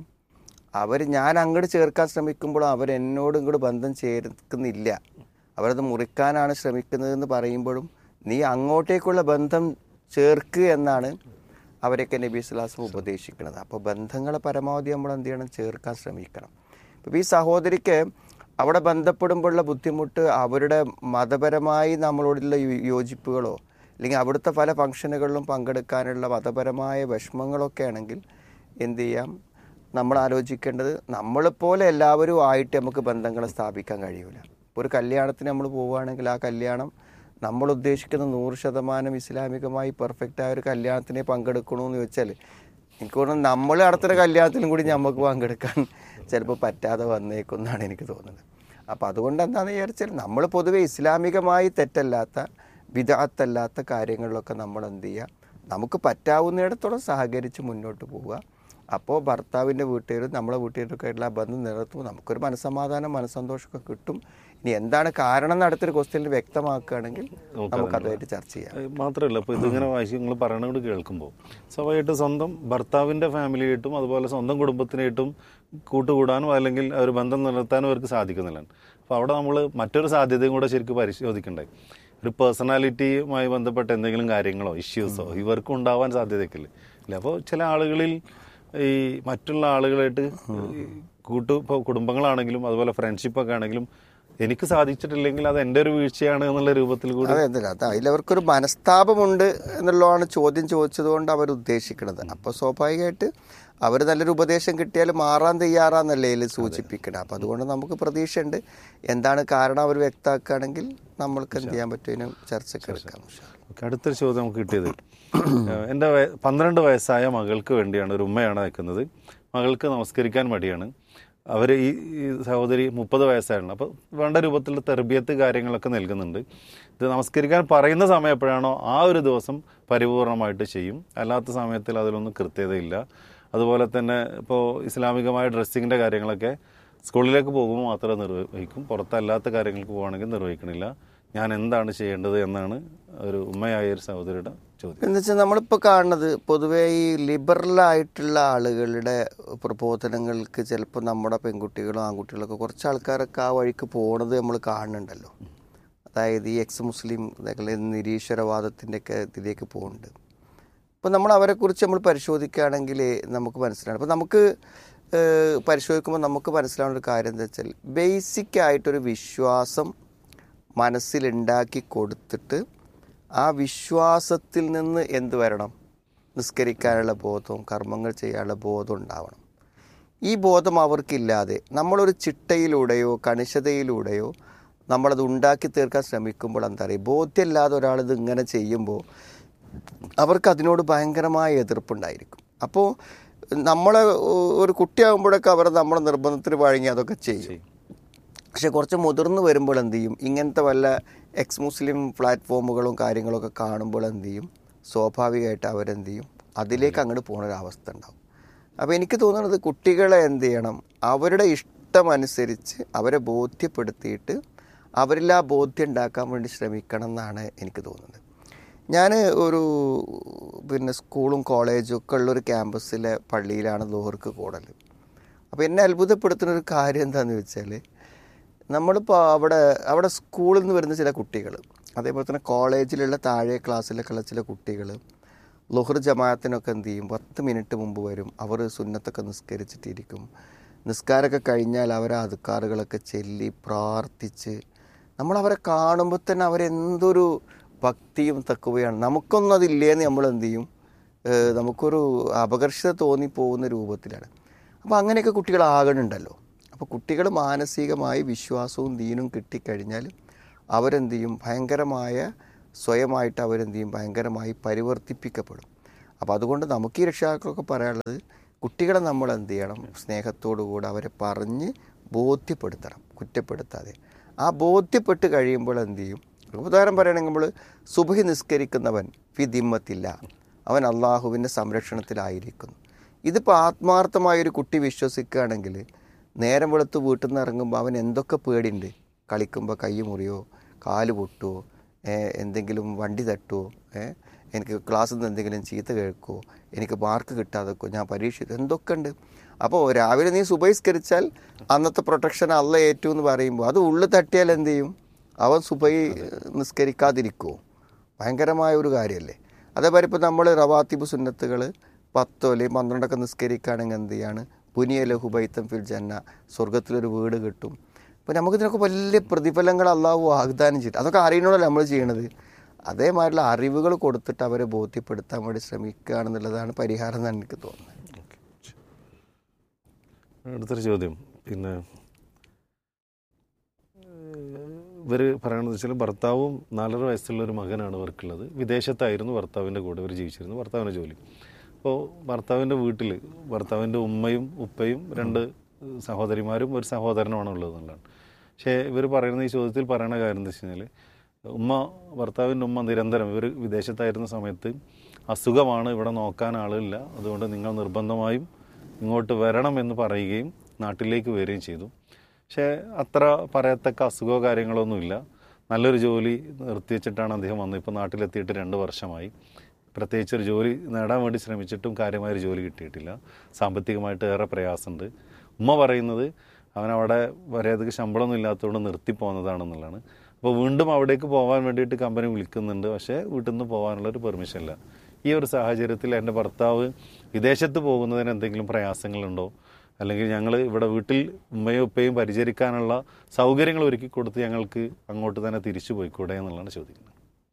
അവർ ഞാൻ അങ്ങോട്ട് ചേർക്കാൻ ശ്രമിക്കുമ്പോൾ അവർ എന്നോട് ഇങ്ങോട്ട് ബന്ധം ചേർക്കുന്നില്ല അവരത് മുറിക്കാനാണ് ശ്രമിക്കുന്നതെന്ന് പറയുമ്പോഴും നീ അങ്ങോട്ടേക്കുള്ള ബന്ധം ചേർക്ക് എന്നാണ് അവരെയൊക്കെ നബി സ്വലാസം ഉപദേശിക്കുന്നത് അപ്പോൾ ബന്ധങ്ങളെ പരമാവധി നമ്മൾ എന്ത് ചെയ്യണം ചേർക്കാൻ ശ്രമിക്കണം ഇപ്പോൾ ഈ സഹോദരിക്ക് അവിടെ ബന്ധപ്പെടുമ്പോഴുള്ള ബുദ്ധിമുട്ട് അവരുടെ മതപരമായി നമ്മളോടുള്ള യോ- യോജിപ്പുകളോ അല്ലെങ്കിൽ അവിടുത്തെ പല ഫംഗ്ഷനുകളിലും പങ്കെടുക്കാനുള്ള മതപരമായ വിഷമങ്ങളൊക്കെ ആണെങ്കിൽ എന്ത് ചെയ്യാം നമ്മൾ ആലോചിക്കേണ്ടത് നമ്മളെപ്പോലെ എല്ലാവരും ആയിട്ട് നമുക്ക് ബന്ധങ്ങളെ സ്ഥാപിക്കാൻ കഴിയൂല ഇപ്പോൾ ഒരു കല്യാണത്തിന് നമ്മൾ പോവുകയാണെങ്കിൽ ആ കല്യാണം നമ്മൾ ഉദ്ദേശിക്കുന്ന നൂറ് ശതമാനം ഇസ്ലാമികമായി പെർഫെക്റ്റ് ആയ ഒരു കല്യാണത്തിനെ പങ്കെടുക്കണമെന്ന് ചോദിച്ചാൽ എനിക്ക് തോന്നുന്നു നമ്മൾ നടത്തുന്ന കല്യാണത്തിലും കൂടി നമുക്ക് പങ്കെടുക്കാൻ ചിലപ്പോൾ പറ്റാതെ വന്നേക്കും എന്നാണ് എനിക്ക് തോന്നുന്നത് അപ്പോൾ അതുകൊണ്ട് എന്താണെന്ന് വിചാരിച്ചാൽ നമ്മൾ പൊതുവെ ഇസ്ലാമികമായി തെറ്റല്ലാത്ത വിദാത്തല്ലാത്ത കാര്യങ്ങളിലൊക്കെ നമ്മൾ എന്ത് ചെയ്യുക നമുക്ക് പറ്റാവുന്നിടത്തോളം സഹകരിച്ച് മുന്നോട്ട് പോവുക അപ്പോൾ ഭർത്താവിൻ്റെ വീട്ടുകാരും നമ്മളെ വീട്ടുകാരൊക്കെ ആയിട്ടുള്ള ആ ബന്ധം നിലനിർത്തുമ്പോൾ നമുക്കൊരു മനസ്സമാധാനം മനസ്സന്തോഷമൊക്കെ കിട്ടും ഇനി എന്താണ് കാരണം എന്ന് അടുത്തൊരു ക്വസ്റ്റ്യനിൽ വ്യക്തമാക്കുകയാണെങ്കിൽ നമുക്ക് അതുമായിട്ട് ചർച്ച ചെയ്യാം ഏഹ് മാത്രമല്ല ഇപ്പോൾ ഇതിങ്ങനെ വായിച്ച് നിങ്ങൾ പറയണത് കേൾക്കുമ്പോൾ സ്വാഭാവികമായിട്ട് സ്വന്തം ഭർത്താവിൻ്റെ ഫാമിലിയായിട്ടും അതുപോലെ സ്വന്തം കുടുംബത്തിനായിട്ടും കൂട്ടുകൂടാനും അല്ലെങ്കിൽ ഒരു ബന്ധം നിലനിർത്താനും അവർക്ക് സാധിക്കുന്നില്ല അപ്പോൾ അവിടെ നമ്മൾ മറ്റൊരു സാധ്യതയും കൂടെ ശരിക്കും പരിശോധിക്കണ്ടേ ഒരു പേഴ്സണാലിറ്റിയുമായി ബന്ധപ്പെട്ട എന്തെങ്കിലും കാര്യങ്ങളോ ഇഷ്യൂസോ ഇവർക്കും ഉണ്ടാവാൻ സാധ്യതയൊക്കെ ഇല്ല അപ്പോൾ ചില ആളുകളിൽ ഈ മറ്റുള്ള ആളുകളായിട്ട് ഈ കൂട്ടു ഇപ്പോൾ കുടുംബങ്ങളാണെങ്കിലും അതുപോലെ ഫ്രണ്ട്ഷിപ്പൊക്കെ ആണെങ്കിലും എനിക്ക് സാധിച്ചിട്ടില്ലെങ്കിൽ അത് എൻ്റെ ഒരു വീഴ്ചയാണ് എന്നുള്ള രൂപത്തിൽ കൂടി അതെ അതെ അതെ അതിലവർക്കൊരു മനസ്താപമുണ്ട് എന്നുള്ളതാണ് ചോദ്യം ചോദിച്ചത് കൊണ്ട് അവർ ഉദ്ദേശിക്കുന്നത് അപ്പോൾ സ്വാഭാവികമായിട്ട് അവർ നല്ലൊരു ഉപദേശം കിട്ടിയാൽ മാറാൻ തയ്യാറാന്നല്ലേ ഇതിൽ സൂചിപ്പിക്കണം അപ്പം അതുകൊണ്ട് നമുക്ക് പ്രതീക്ഷയുണ്ട് എന്താണ് കാരണം അവർ വ്യക്തമാക്കുകയാണെങ്കിൽ നമ്മൾക്ക് എന്ത് ചെയ്യാൻ പറ്റും ചർച്ചയ്ക്ക് എടുക്കാം ഓക്കെ, അടുത്തൊരു ചോദ്യം നമുക്ക് കിട്ടിയത് ഏഹ് എൻ്റെ വയ- പന്ത്രണ്ട് വയസ്സായ മകൾക്ക് വേണ്ടിയാണ് ഒരു ഉമ്മയാണ് നിൽക്കുന്നത് മകൾക്ക് നമസ്കരിക്കാൻ മടിയാണ് അവർ ഈ ഈ സഹോദരി മുപ്പത് വയസ്സായിരുന്നു അപ്പോൾ വേണ്ട രൂപത്തിലുള്ള തെർബിയത്ത് കാര്യങ്ങളൊക്കെ നൽകുന്നുണ്ട് ഇത് നമസ്കരിക്കാൻ പറയുന്ന സമയം എപ്പോഴാണോ ആ ഒരു ദിവസം പരിപൂർണമായിട്ട് ചെയ്യും അല്ലാത്ത സമയത്തിൽ അതിലൊന്നും കൃത്യതയില്ല അതുപോലെ തന്നെ ഇപ്പോൾ ഇസ്ലാമികമായ ഡ്രസ്സിങ്ങിൻ്റെ കാര്യങ്ങളൊക്കെ സ്കൂളിലേക്ക് പോകുമ്പോൾ മാത്രമേ നിർവഹിക്കും പുറത്തല്ലാത്ത കാര്യങ്ങൾക്ക് പോകുകയാണെങ്കിൽ നിർവഹിക്കണില്ല ഞാൻ എന്താണ് ചെയ്യേണ്ടത് എന്നാണ് ഒരു ഉമ്മയായ ഒരു സഹോദരിയുടെ ചോദ്യം എന്ന് വെച്ചാൽ നമ്മളിപ്പോൾ കാണുന്നത് പൊതുവേ ഈ ലിബറലായിട്ടുള്ള ആളുകളുടെ പ്രബോധനങ്ങൾക്ക് ചിലപ്പോൾ നമ്മുടെ പെൺകുട്ടികളും ആൺകുട്ടികളൊക്കെ കുറച്ച് ആൾക്കാരൊക്കെ ആ വഴിക്ക് പോണത് നമ്മൾ കാണുന്നുണ്ടല്ലോ അതായത് ഈ എക്സ് മുസ്ലിം ഇതൊക്കെ നിരീശ്വരവാദത്തിൻ്റെ ഒക്കെ ഇതിലേക്ക് പോകുന്നുണ്ട് അപ്പോൾ നമ്മൾ അവരെക്കുറിച്ച് നമ്മൾ പരിശോധിക്കുകയാണെങ്കിൽ നമുക്ക് മനസ്സിലാവും അപ്പോൾ നമുക്ക് ഏഹ്, പരിശോധിക്കുമ്പോൾ നമുക്ക് മനസ്സിലാവുന്ന ഒരു കാര്യം എന്താ വെച്ചാൽ ബേസിക് ആയിട്ടൊരു വിശ്വാസം മനസ്സിലുണ്ടാക്കി കൊടുത്തിട്ട് ആ വിശ്വാസത്തിൽ നിന്ന് എന്ത് വരണം നിസ്കരിക്കാനുള്ള ബോധവും കർമ്മങ്ങൾ ചെയ്യാനുള്ള ബോധം ഉണ്ടാവണം ഈ ബോധം അവർക്കില്ലാതെ നമ്മളൊരു ചിട്ടയിലൂടെയോ കണിശതയിലൂടെയോ നമ്മളത് ഉണ്ടാക്കി തീർക്കാൻ ശ്രമിക്കുമ്പോൾ എന്താ പറയുക ബോധ്യമില്ലാതെ ഒരാളിത് ഇങ്ങനെ ചെയ്യുമ്പോൾ അവർക്ക് അതിനോട് ഭയങ്കരമായ എതിർപ്പുണ്ടായിരിക്കും അപ്പോൾ നമ്മളെ ഒരു കുട്ടിയാകുമ്പോഴൊക്കെ അവർ നമ്മളെ നിർബന്ധത്തിന് വഴങ്ങി അതൊക്കെ ചെയ്യും പക്ഷെ കുറച്ച് മുതിർന്നു വരുമ്പോൾ എന്ത് ചെയ്യും ഇങ്ങനത്തെ വല്ല എക്സ് മുസ്ലിം പ്ലാറ്റ്ഫോമുകളും കാര്യങ്ങളൊക്കെ കാണുമ്പോൾ എന്ത് ചെയ്യും സ്വാഭാവികമായിട്ട് അവരെന്ത് ചെയ്യും അതിലേക്ക് അങ്ങോട്ട് പോകുന്ന ഒരു അവസ്ഥ ഉണ്ടാവും അപ്പോൾ എനിക്ക് തോന്നുന്നത് കുട്ടികളെ എന്ത് ചെയ്യണം അവരുടെ ഇഷ്ടമനുസരിച്ച് അവരെ ബോധ്യപ്പെടുത്തിയിട്ട് അവരിൽ ആ ബോധ്യം ഉണ്ടാക്കാൻ വേണ്ടി ശ്രമിക്കണം എന്നാണ് എനിക്ക് തോന്നുന്നത് ഞാൻ ഒരു പിന്നെ സ്കൂളും കോളേജും ഒക്കെ ഉള്ളൊരു ക്യാമ്പസിലെ പള്ളിയിലാണ് ലോഹർക്ക് കൂടൽ അപ്പോൾ എന്നെ അത്ഭുതപ്പെടുത്തുന്ന ഒരു കാര്യം എന്താണെന്ന് വെച്ചാൽ നമ്മളിപ്പോൾ അവിടെ അവിടെ സ്കൂളിൽ നിന്ന് വരുന്ന ചില കുട്ടികൾ അതേപോലെ തന്നെ കോളേജിലുള്ള താഴെ ക്ലാസ്സിലൊക്കെ ഉള്ള ചില കുട്ടികൾ ലുഹർ ജമാഅത്തിനൊക്കെ എന്ത് ചെയ്യും പത്ത് മിനിറ്റ് മുമ്പ് വരും അവർ സുന്നത്തൊക്കെ നിസ്കരിച്ചിട്ടിരിക്കും നിസ്കാരമൊക്കെ കഴിഞ്ഞാൽ അവർ അതുക്കാറുകളൊക്കെ ചൊല്ലി പ്രാർത്ഥിച്ച് നമ്മൾ അവരെ കാണുമ്പോൾ തന്നെ അവരെന്തൊരു ഭക്തിയും തക്കുവയാണ് നമുക്കൊന്നും അതില്ലേന്ന് നമ്മൾ എന്ത് ചെയ്യും ഏഹ് നമുക്കൊരു അപകർഷത തോന്നിപ്പോകുന്ന രൂപത്തിലാണ് അപ്പോൾ അങ്ങനെയൊക്കെ കുട്ടികൾ ആകണുണ്ടല്ലോ അപ്പോൾ കുട്ടികൾ മാനസികമായി വിശ്വാസവും ദീനും കിട്ടിക്കഴിഞ്ഞാൽ അവരെന്ത് ചെയ്യും ഭയങ്കരമായ സ്വയമായിട്ട് അവരെന്ത് ചെയ്യും ഭയങ്കരമായി പരിവർത്തിപ്പിക്കപ്പെടും അപ്പോൾ അതുകൊണ്ട് നമുക്ക് ഈ രക്ഷാക്കളൊക്കെ പറയാനുള്ളത് കുട്ടികളെ നമ്മൾ എന്ത് ചെയ്യണം സ്നേഹത്തോടു കൂടെ അവരെ പറഞ്ഞ് ബോധ്യപ്പെടുത്തണം കുറ്റപ്പെടുത്താതെ ആ ബോധ്യപ്പെട്ട് കഴിയുമ്പോൾ എന്ത് ചെയ്യും ഒരു ഉദാഹരണം പറയുകയാണെങ്കിൽ നമ്മൾ സുബഹി നിസ്കരിക്കുന്നവൻ ഫി ദിമ്മത്തില്ല അവൻ അള്ളാഹുവിൻ്റെ സംരക്ഷണത്തിലായിരിക്കുന്നു ഇതിപ്പോൾ ആത്മാർത്ഥമായൊരു കുട്ടി വിശ്വസിക്കുകയാണെങ്കിൽ നേരം വെളുത്ത് വീട്ടിൽ നിന്ന് ഇറങ്ങുമ്പോൾ അവൻ എന്തൊക്കെ പേടിയുണ്ട് കളിക്കുമ്പോൾ കൈ മുറിയോ കാല് പൊട്ടുമോ ഏ, എന്തെങ്കിലും വണ്ടി തട്ടുമോ ഏ, എനിക്ക് ക്ലാസ്സിൽ നിന്ന് എന്തെങ്കിലും ചീത്ത കേൾക്കുമോ എനിക്ക് മാർക്ക് കിട്ടാതെക്കോ ഞാൻ പരീക്ഷ എഴുതും. എന്തൊക്കെ ഉണ്ട് അപ്പോൾ രാവിലെ നീ സുബഹിസ്കരിച്ചാൽ അന്നത്തെ പ്രൊട്ടക്ഷൻ അല്ല ഏറ്റു എന്ന് പറയുമ്പോൾ അത് ഉള്ളിൽ തട്ടിയാൽ എന്ത് ചെയ്യും അവൻ സുബൈ നിസ്കരിക്കാതിരിക്കുമോ ഭയങ്കരമായ ഒരു കാര്യമല്ലേ അതേപോലെ ഇപ്പോൾ നമ്മൾ റവാത്തിബ് സുന്നത്തുകൾ പത്തോ അല്ലെങ്കിൽ പന്ത്രണ്ടൊക്കെ നിസ്കരിക്കുകയാണെങ്കിൽ എന്ത് ചെയ്യാണ് പുനിയ ലഹുബൈത്തം ഫിൽ ജന്ന സ്വർഗത്തിലൊരു വീട് കിട്ടും അപ്പോൾ നമുക്കിതിനൊക്കെ വലിയ പ്രതിഫലങ്ങൾ അള്ളാഹു വാഗ്ദാനം ചെയ്തു അതൊക്കെ അറിയണമല്ലോ നമ്മൾ ചെയ്യണത് അതേമാതിരിയുള്ള അറിവുകൾ കൊടുത്തിട്ട് അവരെ ബോധ്യപ്പെടുത്താൻ വേണ്ടി ശ്രമിക്കുകയാണെന്നുള്ളതാണ് പരിഹാരം എന്നാണ് എനിക്ക് തോന്നുന്നത് അടുത്തൊരു ചോദ്യം പിന്നെ ഇവർ പറയണത് വെച്ചാൽ ഭർത്താവും നാലര വയസ്സുള്ള ഒരു മകനാണ് ഇവർക്കുള്ളത് വിദേശത്തായിരുന്നു ഭർത്താവിൻ്റെ കൂടെ ഇവർ ജീവിച്ചിരുന്നു ഭർത്താവിൻ്റെ ജോലി അപ്പോൾ ഭർത്താവിൻ്റെ വീട്ടിൽ ഭർത്താവിൻ്റെ ഉമ്മയും ഉപ്പയും രണ്ട് സഹോദരിമാരും ഒരു സഹോദരനുമാണ് ഉള്ളത് എന്നുള്ളതാണ് പക്ഷേ ഇവർ പറയുന്ന ഈ ചോദ്യത്തിൽ പറയുന്ന കാര്യം എന്താ വെച്ച് കഴിഞ്ഞാൽ ഉമ്മ ഭർത്താവിൻ്റെ ഉമ്മ നിരന്തരം ഇവർ വിദേശത്തായിരുന്ന സമയത്ത് അസുഖമാണ് ഇവിടെ നോക്കാൻ ആളില്ല അതുകൊണ്ട് നിങ്ങൾ നിർബന്ധമായും ഇങ്ങോട്ട് വരണം എന്ന് പറയുകയും നാട്ടിലേക്ക് വരികയും ചെയ്തു പക്ഷേ അത്ര പറയത്തക്ക അസുഖമോ കാര്യങ്ങളൊന്നുമില്ല നല്ലൊരു ജോലി നിർത്തിവെച്ചിട്ടാണ് അദ്ദേഹം വന്നത് ഇപ്പോൾ നാട്ടിലെത്തിയിട്ട് രണ്ട് വർഷമായി പ്രത്യേകിച്ച് ഒരു ജോലി നേടാൻ വേണ്ടി ശ്രമിച്ചിട്ടും കാര്യമായൊരു ജോലി കിട്ടിയിട്ടില്ല സാമ്പത്തികമായിട്ട് ഏറെ പ്രയാസമുണ്ട് ഉമ്മ പറയുന്നത് അവനവിടെ വരെയധികം ശമ്പളമൊന്നും ഇല്ലാത്തതുകൊണ്ട് നിർത്തി പോകുന്നതാണെന്നുള്ളതാണ് അപ്പോൾ വീണ്ടും അവിടേക്ക് പോകാൻ വേണ്ടിയിട്ട് കമ്പനി വിളിക്കുന്നുണ്ട് പക്ഷേ വീട്ടിൽ നിന്ന് പോകാനുള്ള ഒരു പെർമിഷൻ ഇല്ല ഈ ഒരു സാഹചര്യത്തിൽ എൻ്റെ ഭർത്താവ് വിദേശത്ത് പോകുന്നതിന് എന്തെങ്കിലും പ്രയാസങ്ങളുണ്ടോ അല്ലെങ്കിൽ ഞങ്ങൾ ഇവിടെ വീട്ടിൽ ഉമ്മയും ഉപ്പയും പരിചരിക്കാനുള്ള സൗകര്യങ്ങൾ ഒരുക്കി കൊടുത്ത് ഞങ്ങൾക്ക് അങ്ങോട്ട് തന്നെ തിരിച്ചു പോയിക്കൂടെ എന്നുള്ളതാണ് ചോദിക്കുന്നത്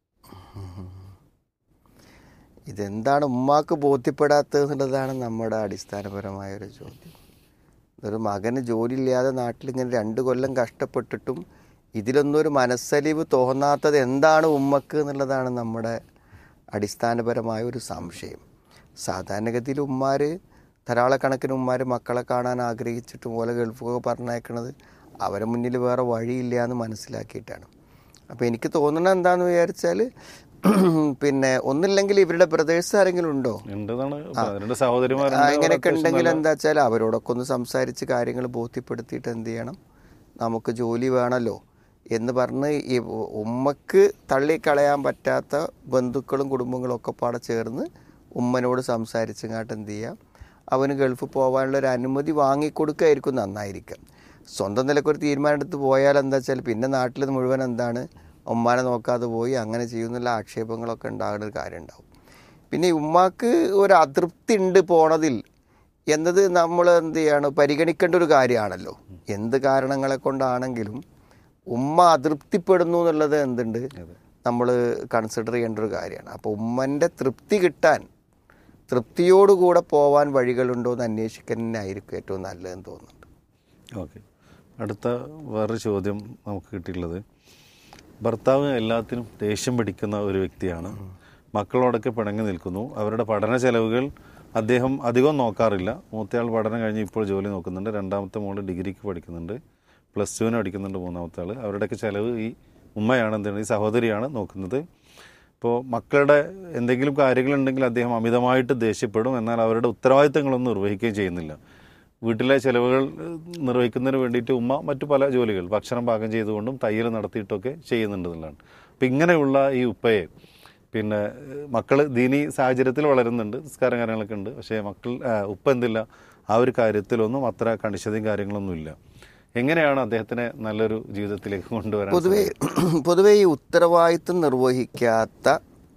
ഇതെന്താണ് ഉമ്മാക്ക് ബോധ്യപ്പെടാത്തത് എന്നുള്ളതാണ് നമ്മുടെ അടിസ്ഥാനപരമായ ഒരു ചോദ്യം ഒരു മകന് ജോലിയില്ലാതെ നാട്ടിൽ ഇങ്ങനെ രണ്ട് കൊല്ലം കഷ്ടപ്പെട്ടിട്ടും ഇതിലൊന്നും ഒരു മനസ്സലിവ് തോന്നാത്തത് എന്താണ് ഉമ്മക്ക് എന്നുള്ളതാണ് നമ്മുടെ അടിസ്ഥാനപരമായ ഒരു സംശയം സാധാരണഗതിയിൽ ഉമ്മാർ ധാരാളക്കണക്കിന് ഉമ്മാർ മക്കളെ കാണാൻ ആഗ്രഹിച്ചിട്ടും പോലെ ഗൾഫൊക്കെ പറഞ്ഞയക്കണത് അവരെ മുന്നിൽ വേറെ വഴിയില്ല എന്ന് മനസ്സിലാക്കിയിട്ടാണ് അപ്പോൾ എനിക്ക് തോന്നുന്നത് എന്താണെന്ന് വിചാരിച്ചാൽ പിന്നെ ഒന്നില്ലെങ്കിൽ ഇവരുടെ ബ്രദേഴ്സ് ആരെങ്കിലും ഉണ്ടോ ഉണ്ടെന്നാണ് ആ. രണ്ട് ആ, സഹോദരിമാരുണ്ട് ഇങ്ങനെയൊക്കെ അത്യാവശ്യം ഉണ്ടെങ്കിൽ നല്ല- എന്താ വെച്ചാൽ അവരോടൊക്കെ ഒന്ന് സംസാരിച്ച് കാര്യങ്ങൾ ബോധ്യപ്പെടുത്തിയിട്ട് എന്ത് ചെയ്യണം നമുക്ക് ജോലി വേണമല്ലോ എന്ന് പറഞ്ഞ് ഈ ഉമ്മക്ക് തള്ളിക്കളയാൻ പറ്റാത്ത ബന്ധുക്കളും കുടുംബങ്ങളും ഒക്കെ പാടെ ചേർന്ന് ഉമ്മനോട് സംസാരിച്ചങ്ങാട്ട് എന്ത് ചെയ്യാം അവന് ഗൾഫ് പോകാനുള്ള ഒരു അനുമതി വാങ്ങിക്കൊടുക്കായിരിക്കും നന്നായിരിക്കും സ്വന്തം നിലക്കൊരു തീരുമാനം എടുത്ത് പോയാൽ എന്താ വെച്ചാൽ പിന്നെ നാട്ടിൽ മുഴുവൻ എന്താണ് ഉമ്മാനെ നോക്കാതെ പോയി അങ്ങനെ ചെയ്യുന്നുള്ള ആക്ഷേപങ്ങളൊക്കെ ഉണ്ടാകുന്ന ഒരു കാര്യം ഉണ്ടാവും പിന്നെ ഈ ഉമ്മാക്ക് ഒരു അതൃപ്തി ഉണ്ട് പോണതിൽ എന്നത് നമ്മൾ എന്ത് ചെയ്യാണ് പരിഗണിക്കേണ്ട ഒരു കാര്യമാണല്ലോ എന്ത് കാരണങ്ങളെ കൊണ്ടാണെങ്കിലും ഉമ്മ അതൃപ്തിപ്പെടുന്നു എന്നുള്ളത് എന്തുണ്ട് നമ്മൾ കൺസിഡർ ചെയ്യേണ്ട ഒരു കാര്യമാണ് അപ്പോൾ ഉമ്മൻ്റെ തൃപ്തി കിട്ടാൻ തൃപ്തിയോടുകൂടെ പോവാൻ വഴികളുണ്ടോ എന്ന് അന്വേഷിക്കുന്നതിനായിരിക്കും ഏറ്റവും നല്ലതെന്ന് തോന്നുന്നുണ്ട് ഓക്കെ അടുത്ത വേറൊരു ചോദ്യം നമുക്ക് കിട്ടിയിട്ടുള്ളത് ഭർത്താവ് എല്ലാത്തിനും ദേഷ്യം പിടിക്കുന്ന ഒരു വ്യക്തിയാണ് മക്കളോടൊക്കെ പിണങ്ങി നിൽക്കുന്നു അവരുടെ പഠന ചെലവുകൾ അദ്ദേഹം അധികം നോക്കാറില്ല മൂത്തയാൾ പഠനം കഴിഞ്ഞ് ഇപ്പോൾ ജോലി നോക്കുന്നുണ്ട് രണ്ടാമത്തെ മോള് ഡിഗ്രിക്ക് പഠിക്കുന്നുണ്ട് പ്ലസ് ടുവിന് പഠിക്കുന്നുണ്ട് മൂന്നാമത്തെ ആൾ അവരുടെയൊക്കെ ചെലവ് ഈ ഉമ്മയാണ് എന്താണ് ഈ സഹോദരിയാണ് നോക്കുന്നത് ഇപ്പോൾ മക്കളുടെ എന്തെങ്കിലും കാര്യങ്ങളുണ്ടെങ്കിൽ അദ്ദേഹം അമിതമായിട്ട് ദേഷ്യപ്പെടും എന്നാൽ അവരുടെ ഉത്തരവാദിത്തങ്ങളൊന്നും നിർവഹിക്കുകയും ചെയ്യുന്നില്ല വീട്ടിലെ ചിലവുകൾ ഏഹ്, നിർവഹിക്കുന്നതിന് വേണ്ടിയിട്ട് ഉമ്മ മറ്റു പല ജോലികൾ ഭക്ഷണം പാകം ചെയ്തുകൊണ്ടും തയ്യൽ നടത്തിയിട്ടൊക്കെ ചെയ്യുന്നുണ്ട് എന്നുള്ളതാണ് അപ്പം ഇങ്ങനെയുള്ള ഈ ഉപ്പയെ പിന്നെ മക്കൾ ദീനി സാഹചര്യത്തിൽ വളരുന്നുണ്ട് നിസ്കാരം കാര്യങ്ങളൊക്കെ ഉണ്ട് പക്ഷേ മക്കൾ ആ, ഉപ്പ എന്തില്ല ആ ഒരു കാര്യത്തിലൊന്നും അത്ര കണിശതയും കാര്യങ്ങളൊന്നും ഇല്ല എങ്ങനെയാണ് അദ്ദേഹത്തിനെ നല്ലൊരു ജീവിതത്തിലേക്ക് കൊണ്ടുവരാൻ പൊതുവേ പൊതുവേ ഈ ഉത്തരവാദിത്വം നിർവഹിക്കാത്ത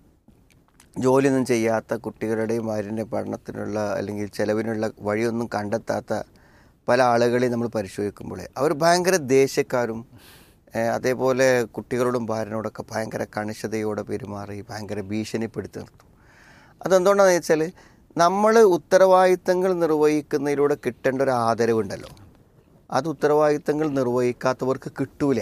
ജോലിയൊന്നും ചെയ്യാത്ത കുട്ടികളുടെയും ഭാര്യൻ്റെ പഠനത്തിനുള്ള അല്ലെങ്കിൽ ചെലവിനുള്ള വഴിയൊന്നും കണ്ടെത്താത്ത പല ആളുകളെയും നമ്മൾ പരിശോധിക്കുമ്പോൾ അവർ ഭയങ്കര ദേഷ്യക്കാരും ഏഹ്, അതേപോലെ കുട്ടികളോടും ഭാര്യനോടൊക്കെ ഭയങ്കര കണിശതയോടെ പെരുമാറി ഭയങ്കര ഭീഷണിപ്പെടുത്തി നിർത്തും അതെന്തുകൊണ്ടാണെന്ന് വെച്ചാൽ നമ്മൾ ഉത്തരവാദിത്തങ്ങൾ നിർവഹിക്കുന്നതിലൂടെ കിട്ടേണ്ട ഒരു ആദരവുണ്ടല്ലോ അത് ഉത്തരവാദിത്തങ്ങൾ നിർവഹിക്കാത്തവർക്ക് കിട്ടൂല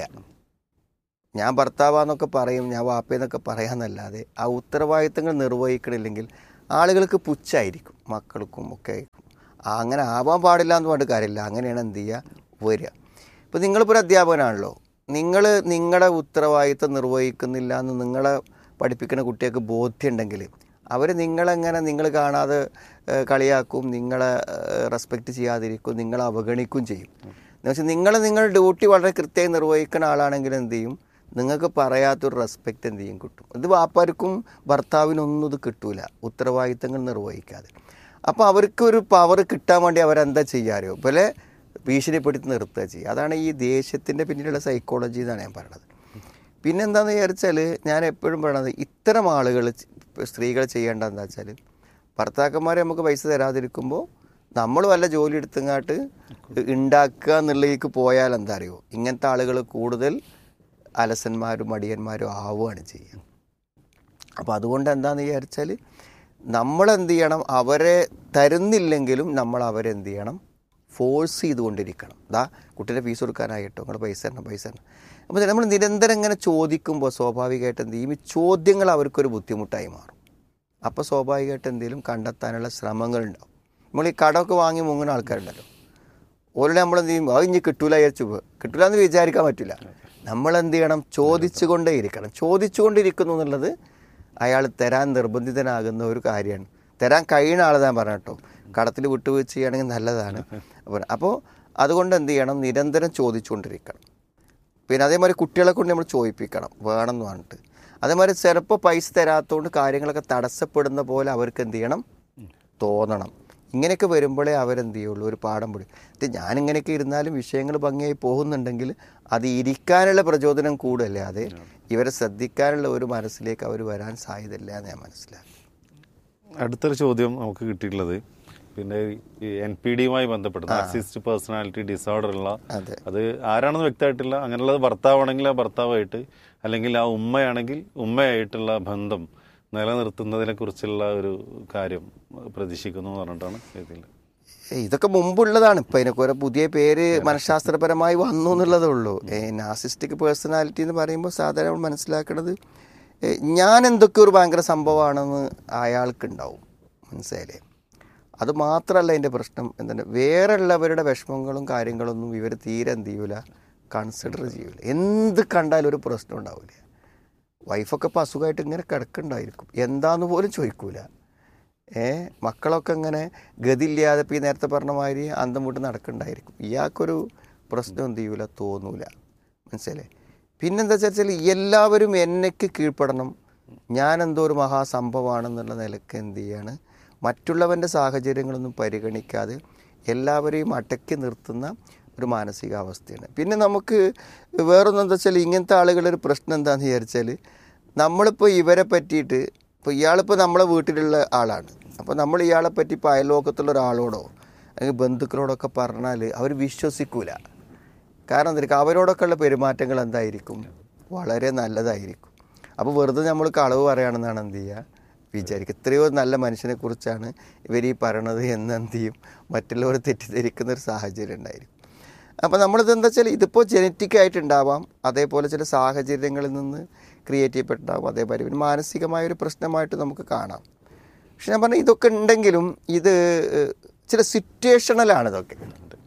ഞാൻ ഭർത്താവാന്നൊക്കെ പറയും ഞാൻ വാപ്പയെന്നൊക്കെ പറയാന്നല്ലാതെ ആ ഉത്തരവാദിത്തങ്ങൾ നിർവഹിക്കണില്ലെങ്കിൽ ആളുകൾക്ക് പുച്ഛായിരിക്കും മക്കൾക്കും ഒക്കെ ആയിരിക്കും ആ, അങ്ങനെ ആവാൻ പാടില്ല എന്ന് പറഞ്ഞിട്ട് കാര്യമില്ല അങ്ങനെയാണ് എന്ത് ചെയ്യുക വരിക ഇപ്പം നിങ്ങളിപ്പോൾ ഒരു അധ്യാപകനാണല്ലോ നിങ്ങൾ നിങ്ങളുടെ ഉത്തരവാദിത്തം നിർവഹിക്കുന്നില്ല എന്ന് നിങ്ങളെ പഠിപ്പിക്കുന്ന കുട്ടികൾക്ക് ബോധ്യമുണ്ടെങ്കിൽ അവർ നിങ്ങളെങ്ങനെ നിങ്ങൾ കാണാതെ ഏഹ്, കളിയാക്കും നിങ്ങളെ റെസ്പെക്റ്റ് ചെയ്യാതിരിക്കും നിങ്ങളെ അവഗണിക്കും ചെയ്യും എന്ന് വെച്ചാൽ നിങ്ങൾ നിങ്ങളുടെ ഡ്യൂട്ടി വളരെ കൃത്യമായി നിർവഹിക്കുന്ന ആളാണെങ്കിൽ എന്ത് ചെയ്യും നിങ്ങൾക്ക് പറയാത്തൊരു റെസ്പെക്റ്റ് എന്ത് ചെയ്യും കിട്ടും ഇത് വാപ്പാർക്കും ഭർത്താവിനൊന്നും ഇത് കിട്ടൂല ഉത്തരവാദിത്തങ്ങൾ നിർവഹിക്കാതെ അപ്പോൾ അവർക്ക് ഒരു പവർ കിട്ടാൻ വേണ്ടി അവരെന്താ ചെയ്യാറോ പോലെ ഭീഷണിപ്പെടുത്തി നിർത്തുക ചെയ്യുക അതാണ് ഈ ദേഷ്യത്തിൻ്റെ പിന്നിലുള്ള സൈക്കോളജി എന്നാണ് ഞാൻ പറയുന്നത് പിന്നെന്താണെന്ന് വിചാരിച്ചാൽ ഞാൻ എപ്പോഴും പറയണത് ഇത്തരം ആളുകൾ സ്ത്രീകൾ ചെയ്യേണ്ട എന്താ വെച്ചാൽ ഭർത്താക്കന്മാരെ നമുക്ക് പൈസ തരാതിരിക്കുമ്പോൾ നമ്മൾ വല്ല ജോലി എടുത്തങ്ങാട്ട് ഉണ്ടാക്കുക എന്നുള്ളതിലേക്ക് പോയാൽ എന്താ അറിയോ ഇങ്ങനത്തെ ആളുകൾ കൂടുതൽ അലസന്മാരും മടിയന്മാരും ആവുകയാണ് ചെയ്യുക അപ്പോൾ അതുകൊണ്ട് എന്താണെന്ന് വിചാരിച്ചാൽ നമ്മളെന്ത് ചെയ്യണം അവരെ തരുന്നില്ലെങ്കിലും നമ്മൾ അവരെ എന്ത് ചെയ്യണം ഫോഴ്സ് ചെയ്തുകൊണ്ടിരിക്കണം ദാ കുട്ടീൻ്റെ ഫീസ് കൊടുക്കാനായിട്ടോ നിങ്ങൾ പൈസ തരണം പൈസ തരണം അപ്പോൾ നമ്മൾ നിരന്തരം ഇങ്ങനെ ചോദിക്കുമ്പോൾ സ്വാഭാവികമായിട്ട് എന്ത് ചെയ്യും ഈ ചോദ്യങ്ങൾ അവർക്കൊരു ബുദ്ധിമുട്ടായി മാറും അപ്പോൾ സ്വാഭാവികമായിട്ട് എന്തെങ്കിലും കണ്ടെത്താനുള്ള ശ്രമങ്ങളുണ്ടാവും നമ്മൾ ഈ കടമൊക്കെ വാങ്ങി മുങ്ങുന്ന ആൾക്കാരുണ്ടല്ലോ ഓരോടെ നമ്മൾ എന്ത് ചെയ്യും അത് ഇനി കിട്ടൂല വിചാരിച്ചു പോകും കിട്ടൂല എന്ന് വിചാരിക്കാൻ പറ്റില്ല നമ്മൾ എന്ത് ചെയ്യണം ചോദിച്ചുകൊണ്ടേ ഇരിക്കണം ചോദിച്ചുകൊണ്ടിരിക്കുന്നു എന്നുള്ളത് അയാൾ തരാൻ നിർബന്ധിതനാകുന്ന ഒരു കാര്യമാണ് തരാൻ കഴിയുന്ന ആൾ ഞാൻ പറഞ്ഞ കേട്ടോ കടത്തിൽ വിട്ടുവീഴ്ച ചെയ്യുകയാണെങ്കിൽ നല്ലതാണ് അപ്പോൾ അപ്പോൾ അതുകൊണ്ട് എന്ത് ചെയ്യണം നിരന്തരം ചോദിച്ചുകൊണ്ടിരിക്കണം പിന്നെ അതേമാതിരി കുട്ടികളെ കൊണ്ട് നമ്മൾ ചോദിപ്പിക്കണം വേണം എന്ന് പറഞ്ഞിട്ട് അതേമാതിരി ചിലപ്പോൾ പൈസ തരാത്തതുകൊണ്ട് കാര്യങ്ങളൊക്കെ തടസ്സപ്പെടുന്ന പോലെ അവർക്ക് എന്ത് ചെയ്യണം തോന്നണം ഇങ്ങനെയൊക്കെ വരുമ്പോഴേ അവരെന്ത് ചെയ്യുള്ളൂ ഒരു പാഠം പിടി ഇത് ഞാനിങ്ങനെയൊക്കെ ഇരുന്നാലും വിഷയങ്ങൾ ഭംഗിയായി പോകുന്നുണ്ടെങ്കിൽ അത് ഇരിക്കാനുള്ള പ്രചോദനം കൂടല്ലേ അതെ ഇവരെ ശ്രദ്ധിക്കാനുള്ള ഒരു മനസ്സിലേക്ക് അവർ വരാൻ സാധ്യതയില്ല എന്ന് ഞാൻ മനസ്സിലാക്കി അടുത്തൊരു ചോദ്യം നമുക്ക് കിട്ടിയിട്ടുള്ളത് പിന്നെ ഈ എൻ പി ഡിയുമായി ബന്ധപ്പെട്ട് നാർസിസ്റ്റ് പേഴ്സണാലിറ്റി ഡിസോർഡർ ഉള്ള അതെ അത് ആരാണെന്ന് വ്യക്തമായിട്ടില്ല അങ്ങനെയുള്ളത് ഭർത്താവാണെങ്കിൽ ആ ഭർത്താവായിട്ട് അല്ലെങ്കിൽ ആ ഉമ്മയാണെങ്കിൽ ഉമ്മയായിട്ടുള്ള ബന്ധം നിലനിർത്തുന്നതിനെ കുറിച്ചുള്ള ഒരു കാര്യം പ്രതീക്ഷിക്കുന്നു എന്ന് പറഞ്ഞിട്ടാണ് ഇതിൽ ഏയ് ഇതൊക്കെ മുമ്പുള്ളതാണ് ഇപ്പം ഇതിനൊക്കെ ഓരോ പുതിയ പേര് മനഃശാസ്ത്രപരമായി വന്നു എന്നുള്ളതേ ഉള്ളൂ നാസിസ്റ്റിക് പേഴ്സണാലിറ്റി എന്ന് പറയുമ്പോൾ സാധാരണ നമ്മൾ മനസ്സിലാക്കുന്നത് ഏ, ഞാൻ എന്തൊക്കെ ഒരു ഭയങ്കര സംഭവമാണെന്ന് അയാൾക്കുണ്ടാവും മനസ്സിലായില്ലേ അത് മാത്രമല്ല അതിൻ്റെ പ്രശ്നം എന്താണ് വേറെ ഉള്ളവരുടെ വിഷമങ്ങളും കാര്യങ്ങളൊന്നും ഇവർ തീരെ എന്ത് ചെയ്യൂല കൺസിഡർ ചെയ്യൂല എന്ത് കണ്ടാലും ഒരു പ്രശ്നം ഉണ്ടാവില്ല വൈഫൊക്കെ ഇപ്പോൾ അസുഖമായിട്ട് ഇങ്ങനെ കിടക്കുന്നുണ്ടായിരിക്കും എന്താന്ന് പോലും ചോദിക്കൂല ഏ മക്കളൊക്കെ ഇങ്ങനെ ഗതിയില്ലാതെ ഇപ്പോൾ ഈ നേരത്തെ പറഞ്ഞ മാതിരി അന്തം വിട്ട് നടക്കുന്നുണ്ടായിരിക്കും ഇയാൾക്കൊരു പ്രശ്നം എന്ത് ചെയ്യൂല തോന്നൂല മനസ്സിലേ പിന്നെന്താ വെച്ചാൽ എല്ലാവരും എന്നയ്ക്ക് കീഴ്പ്പെടണം ഞാൻ എന്തോ ഒരു മഹാസംഭവമാണെന്നുള്ള നിലക്ക് എന്ത് ചെയ്യാണ് മറ്റുള്ളവൻ്റെ സാഹചര്യങ്ങളൊന്നും പരിഗണിക്കാതെ എല്ലാവരെയും അടക്കി നിർത്തുന്ന ഒരു മാനസികാവസ്ഥയാണ് പിന്നെ നമുക്ക് വേറൊന്നും എന്താ വെച്ചാൽ ഇങ്ങനത്തെ ആളുകളുടെ ഒരു പ്രശ്നം എന്താണെന്ന് വിചാരിച്ചാൽ നമ്മളിപ്പോൾ ഇവരെ പറ്റിയിട്ട് ഇപ്പോൾ ഇയാളിപ്പോൾ നമ്മളെ വീട്ടിലുള്ള ആളാണ് അപ്പോൾ നമ്മൾ ഇയാളെ പറ്റി ഇപ്പോൾ അയൽലോകത്തുള്ള ഒരാളോടോ അല്ലെങ്കിൽ ബന്ധുക്കളോടൊക്കെ പറഞ്ഞാൽ അവർ വിശ്വസിക്കൂല കാരണം എന്താ വെച്ചാൽ അവരോടൊക്കെ ഉള്ള പെരുമാറ്റങ്ങൾ എന്തായിരിക്കും വളരെ നല്ലതായിരിക്കും അപ്പോൾ വെറുതെ നമ്മൾ കളവ് പറയുകയാണെന്നാണ് എന്ത് ചെയ്യുക വിചാരിക്കുക എത്രയോ നല്ല മനുഷ്യനെ കുറിച്ചാണ് ഇവർ ഈ പറയണത് എന്ന് എന്ത് ചെയ്യും മറ്റുള്ളവർ തെറ്റിദ്ധരിക്കുന്ന ഒരു സാഹചര്യം ഉണ്ടായിരിക്കും അപ്പോൾ നമ്മളിത് എന്താ വെച്ചാൽ ഇതിപ്പോൾ ജനറ്റിക് ആയിട്ടുണ്ടാവാം അതേപോലെ ചില സാഹചര്യങ്ങളിൽ നിന്ന് ക്രിയേറ്റ് ചെയ്യപ്പെട്ടുണ്ടാവും അതേപോലെ പിന്നെ മാനസികമായ ഒരു പ്രശ്നമായിട്ട് നമുക്ക് കാണാം പക്ഷെ ഞാൻ പറഞ്ഞ ഇതൊക്കെ ഉണ്ടെങ്കിലും ഇത് ചില സിറ്റുവേഷണലാണ് ഇതൊക്കെ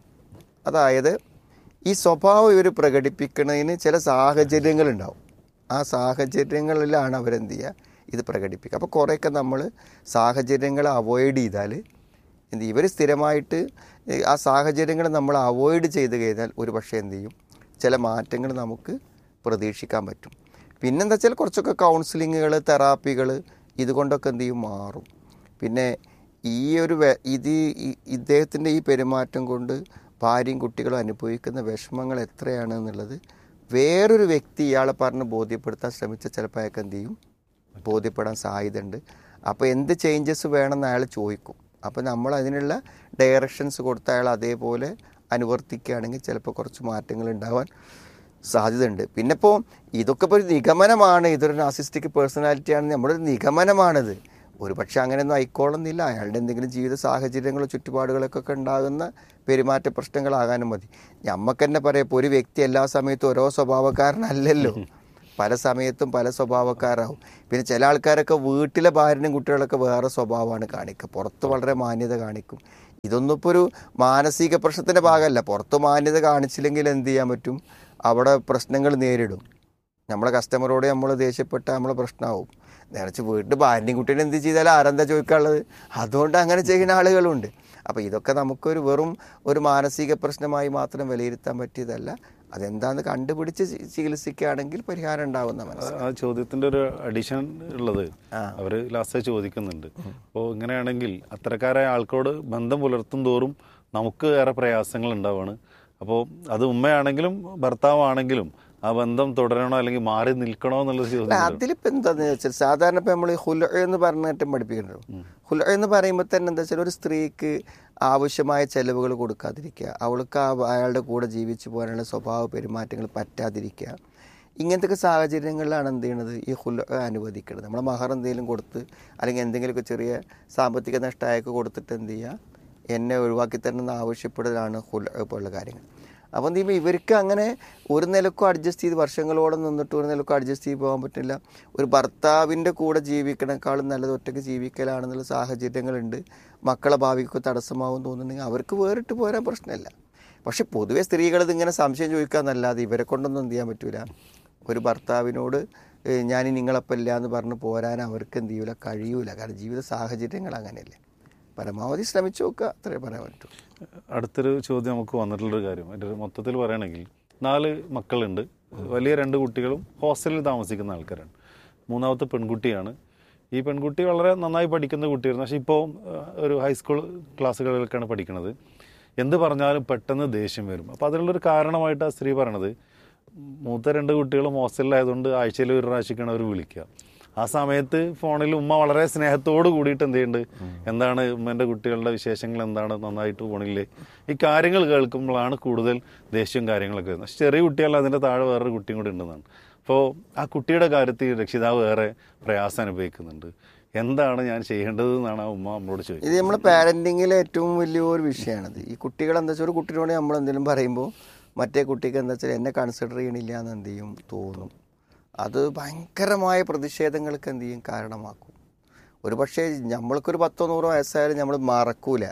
അതായത് ഈ സ്വഭാവം ഇവർ പ്രകടിപ്പിക്കുന്നതിന് ചില സാഹചര്യങ്ങളുണ്ടാവും ആ സാഹചര്യങ്ങളിലാണ് അവരെന്ത് ചെയ്യുക ഇത് പ്രകടിപ്പിക്കുക അപ്പോൾ കുറേയൊക്കെ നമ്മൾ സാഹചര്യങ്ങളെ അവോയ്ഡ് ചെയ്താൽ എന്ത് ഇവർ സ്ഥിരമായിട്ട് ആ സാഹചര്യങ്ങൾ നമ്മൾ അവോയ്ഡ് ചെയ്ത് കഴിഞ്ഞാൽ ഒരു പക്ഷേ എന്ത് ചെയ്യും ചില മാറ്റങ്ങൾ നമുക്ക് പ്രതീക്ഷിക്കാൻ പറ്റും പിന്നെന്താ വെച്ചാൽ കുറച്ചൊക്കെ കൗൺസിലിങ്ങുകൾ തെറാപ്പികൾ ഇതുകൊണ്ടൊക്കെ എന്ത് ചെയ്യും മാറും പിന്നെ ഈ ഒരു വെ- ഇത് ഈ- ഇദ്ദേഹത്തിൻ്റെ ഈ പെരുമാറ്റം കൊണ്ട് ഭാര്യയും കുട്ടികളും അനുഭവിക്കുന്ന വിഷമങ്ങൾ എത്രയാണ് എന്നുള്ളത് വേറൊരു വ്യക്തി ഇയാളെ പറഞ്ഞ് ബോധ്യപ്പെടുത്താൻ ശ്രമിച്ച ചിലപ്പോൾ അയാൾക്ക് എന്ത് ചെയ്യും ബോധ്യപ്പെടാൻ സാധ്യതയുണ്ട് അപ്പോൾ എന്ത് ചേഞ്ചസ് വേണമെന്ന് അയാൾ ചോദിക്കും അപ്പോൾ നമ്മൾ അതിനുള്ള ഡയറക്ഷൻസ് കൊടുത്ത് അയാൾ അതേപോലെ അനുവർത്തിക്കുകയാണെങ്കിൽ ചിലപ്പോൾ കുറച്ച് മാറ്റങ്ങൾ ഉണ്ടാവാൻ സാധ്യതയുണ്ട് പിന്നെ ഇപ്പോൾ ഇതൊക്കെ ഇപ്പോൾ ഒരു നിഗമനമാണ് ഇതൊരു നാസിസ്റ്റിക് പേഴ്സണാലിറ്റി ആണ് നമ്മുടെ ഒരു നിഗമനമാണിത് ഒരു പക്ഷേ അങ്ങനെയൊന്നും ആയിക്കോളുന്നില്ല അയാളുടെ എന്തെങ്കിലും ജീവിത സാഹചര്യങ്ങളോ ചുറ്റുപാടുകളൊക്കെ ഉണ്ടാകുന്ന പെരുമാറ്റ പ്രശ്നങ്ങളാകാനും മതി ഞമ്മക്ക് തന്നെ പറയാം ഇപ്പോൾ ഒരു വ്യക്തി എല്ലാ സമയത്തും ഓരോ സ്വഭാവക്കാരനല്ലല്ലോ പല സമയത്തും പല സ്വഭാവക്കാരാവും പിന്നെ ചില ആൾക്കാരൊക്കെ വീട്ടിലെ ഭാര്യനും കുട്ടികളൊക്കെ വേറെ സ്വഭാവമാണ് കാണിക്കുക പുറത്ത് വളരെ മാന്യത കാണിക്കും ഇതൊന്നും ഇപ്പോൾ ഒരു മാനസിക പ്രശ്നത്തിൻ്റെ ഭാഗമല്ല പുറത്ത് മാന്യത കാണിച്ചില്ലെങ്കിൽ എന്ത് ചെയ്യാൻ പറ്റും അവിടെ പ്രശ്നങ്ങൾ നേരിടും നമ്മളെ കസ്റ്റമറോട് നമ്മൾ ദേഷ്യപ്പെട്ട നമ്മളെ പ്രശ്നമാവും നിറച്ച് വീട്ടിൽ ഭാര്യയും കുട്ടീനെ എന്ത് ചെയ്താലും ആരെന്താ ചോദിക്കാനുള്ളത് അതുകൊണ്ട് അങ്ങനെ ചെയ്യുന്ന ആളുകളുണ്ട് അപ്പോൾ ഇതൊക്കെ നമുക്കൊരു വെറും ഒരു മാനസിക പ്രശ്നമായി മാത്രം വിലയിരുത്താൻ പറ്റിയതല്ല അതെന്താന്ന് കണ്ടുപിടിച്ച് ചി- ചികിത്സിക്കുകയാണെങ്കിൽ പരിഹാരം ഉണ്ടാവുന്ന മനസ്സിലാവും ആ ചോദ്യത്തിന്റെ ഒരു അഡീഷൻ ഉള്ളത് അവര് ലാസ്റ്റ് ചോദിക്കുന്നുണ്ട് അപ്പോൾ ഇങ്ങനെയാണെങ്കിൽ അത്തരക്കാരായ ആൾക്കോട് ബന്ധം പുലർത്തും തോറും നമുക്ക് ഏറെ പ്രയാസങ്ങൾ ഉണ്ടാവുകയാണ് അപ്പോൾ അത് ഉമ്മയാണെങ്കിലും ഭർത്താവാണെങ്കിലും ആ ബന്ധം തുടരണോ അല്ലെങ്കിൽ മാറി നിൽക്കണോ എന്നുള്ള ചോദ്യം ഉണ്ട്. അതിലിപ്പോൾ എന്താന്ന് വെച്ചാൽ സാധാരണ ഇപ്പം നമ്മൾ ഹുല എന്ന് പറഞ്ഞിട്ട് പഠിപ്പിക്കുന്നുണ്ടോ ഹുല എന്ന് പറയുമ്പോൾ തന്നെ എന്താ വെച്ചാൽ ഒരു സ്ത്രീക്ക് ആവശ്യമായ ചെലവുകൾ കൊടുക്കാതിരിക്കുക അവൾക്ക് ആ അയാളുടെ കൂടെ ജീവിച്ചു പോകാനുള്ള സ്വഭാവ പെരുമാറ്റങ്ങൾ പറ്റാതിരിക്കുക ഇങ്ങനത്തെ സാഹചര്യങ്ങളിലാണ് എന്ത് ചെയ്യണത് ഈ ഹുല അനുവദിക്കുന്നത് നമ്മളെ മഹർ എന്തെങ്കിലും കൊടുത്ത് അല്ലെങ്കിൽ എന്തെങ്കിലുമൊക്കെ ചെറിയ സാമ്പത്തിക നഷ്ടമായൊക്കെ കൊടുത്തിട്ട് എന്ത് ചെയ്യുക എന്നെ ഒഴിവാക്കി തരണമെന്ന് ആവശ്യപ്പെടലാണ് ഹുല പോലുള്ള കാര്യങ്ങൾ അപ്പം എന്ത് ചെയ്യുമ്പോൾ ഇവർക്ക് അങ്ങനെ ഒരു നിലക്കും അഡ്ജസ്റ്റ് ചെയ്ത് വർഷങ്ങളോളം നിന്നിട്ട് ഒരു നിലക്കും അഡ്ജസ്റ്റ് ചെയ്ത് പോകാൻ പറ്റില്ല ഒരു ഭർത്താവിൻ്റെ കൂടെ ജീവിക്കണേക്കാളും നല്ലത് ഒറ്റയ്ക്ക് ജീവിക്കലാണെന്നുള്ള സാഹചര്യങ്ങളുണ്ട് മക്കളെ ഭാവിക്ക് തടസ്സമാവും തോന്നുന്നുണ്ടെങ്കിൽ അവർക്ക് വേറിട്ട് പോരാൻ പ്രശ്നമില്ല പക്ഷെ പൊതുവെ സ്ത്രീകൾ ഇതിങ്ങനെ സംശയം ചോദിക്കാന്നല്ലാതെ ഇവരെ കൊണ്ടൊന്നും എന്ത് ചെയ്യാൻ പറ്റൂല ഒരു ഭർത്താവിനോട് ഏഹ്, ഞാൻ നിങ്ങളപ്പം ഇല്ല എന്ന് പറഞ്ഞ് പോരാൻ അവർക്ക് എന്ത് ചെയ്യൂല കഴിയൂല കാരണം ജീവിത സാഹചര്യങ്ങൾ അങ്ങനെയല്ലേ പരമാവധി ശ്രമിച്ചു നോക്കുക അത്രേ പറയാൻ പറ്റൂ അടുത്തൊരു ചോദ്യം നമുക്ക് വന്നിട്ടുള്ളൊരു കാര്യം അതിൻ്റെ ഒരു മൊത്തത്തിൽ പറയുകയാണെങ്കിൽ നാല് മക്കളുണ്ട് വലിയ രണ്ട് കുട്ടികളും ഹോസ്റ്റലിൽ താമസിക്കുന്ന ആൾക്കാരാണ് മൂന്നാമത്തെ പെൺകുട്ടിയാണ് ഈ പെൺകുട്ടി വളരെ നന്നായി പഠിക്കുന്ന കുട്ടിയായിരുന്നു പക്ഷേ ഇപ്പോൾ ഒരു ഹൈസ്കൂൾ ക്ലാസ്സുകളിലൊക്കെയാണ് പഠിക്കുന്നത് എന്ത് പറഞ്ഞാലും പെട്ടെന്ന് ദേഷ്യം വരും അപ്പോൾ അതിനുള്ളൊരു കാരണമായിട്ട് ആ സ്ത്രീ പറയണത് മൂത്ത രണ്ട് കുട്ടികളും ഹോസ്റ്റലിലായതുകൊണ്ട് ആഴ്ചയിൽ ഒരു പ്രാവശ്യമൊക്കെയാണ് അവർ വിളിക്കുക ആ സമയത്ത് ഫോണിൽ ഉമ്മ വളരെ സ്നേഹത്തോട് കൂടിയിട്ട് എന്ത് ചെയ്യുന്നുണ്ട് എന്താണ് ഉമ്മൻ്റെ കുട്ടികളുടെ വിശേഷങ്ങൾ എന്താണ് നന്നായിട്ട് പോണില്ലേ ഈ കാര്യങ്ങൾ കേൾക്കുമ്പോഴാണ് കൂടുതൽ ദേഷ്യവും കാര്യങ്ങളൊക്കെ വരുന്നത് പക്ഷെ ചെറിയ കുട്ടിയല്ല അതിൻ്റെ താഴെ വേറൊരു കുട്ടിയും കൂടി ഉണ്ടെന്നാണ് അപ്പോൾ ആ കുട്ടിയുടെ കാര്യത്തിൽ രക്ഷിതാവ് ഏറെ പ്രയാസം അനുഭവിക്കുന്നുണ്ട് എന്താണ് ഞാൻ ചെയ്യേണ്ടത് എന്നാണ് ആ ഉമ്മ നമ്മളോട് ചോദിച്ചത് ഇത് നമ്മൾ പാരൻറ്റിങ്ങിലെ ഏറ്റവും വലിയൊരു വിഷയമാണിത് ഈ കുട്ടികൾ എന്താ വെച്ചാൽ ഒരു കുട്ടിയോട് നമ്മൾ എന്തെങ്കിലും പറയുമ്പോൾ മറ്റേ കുട്ടിക്ക് എന്താ വെച്ചാൽ എന്നെ കൺസിഡർ ചെയ്യണില്ല എന്ന് എന്ത് ചെയ്യും തോന്നും അത് ഭയങ്കരമായ പ്രതിഷേധങ്ങൾക്ക് എന്ത് ചെയ്യും കാരണമാക്കും ഒരു പക്ഷേ നമ്മൾക്കൊരു പത്തോ നൂറോ വയസ്സായാലും നമ്മൾ മറക്കൂല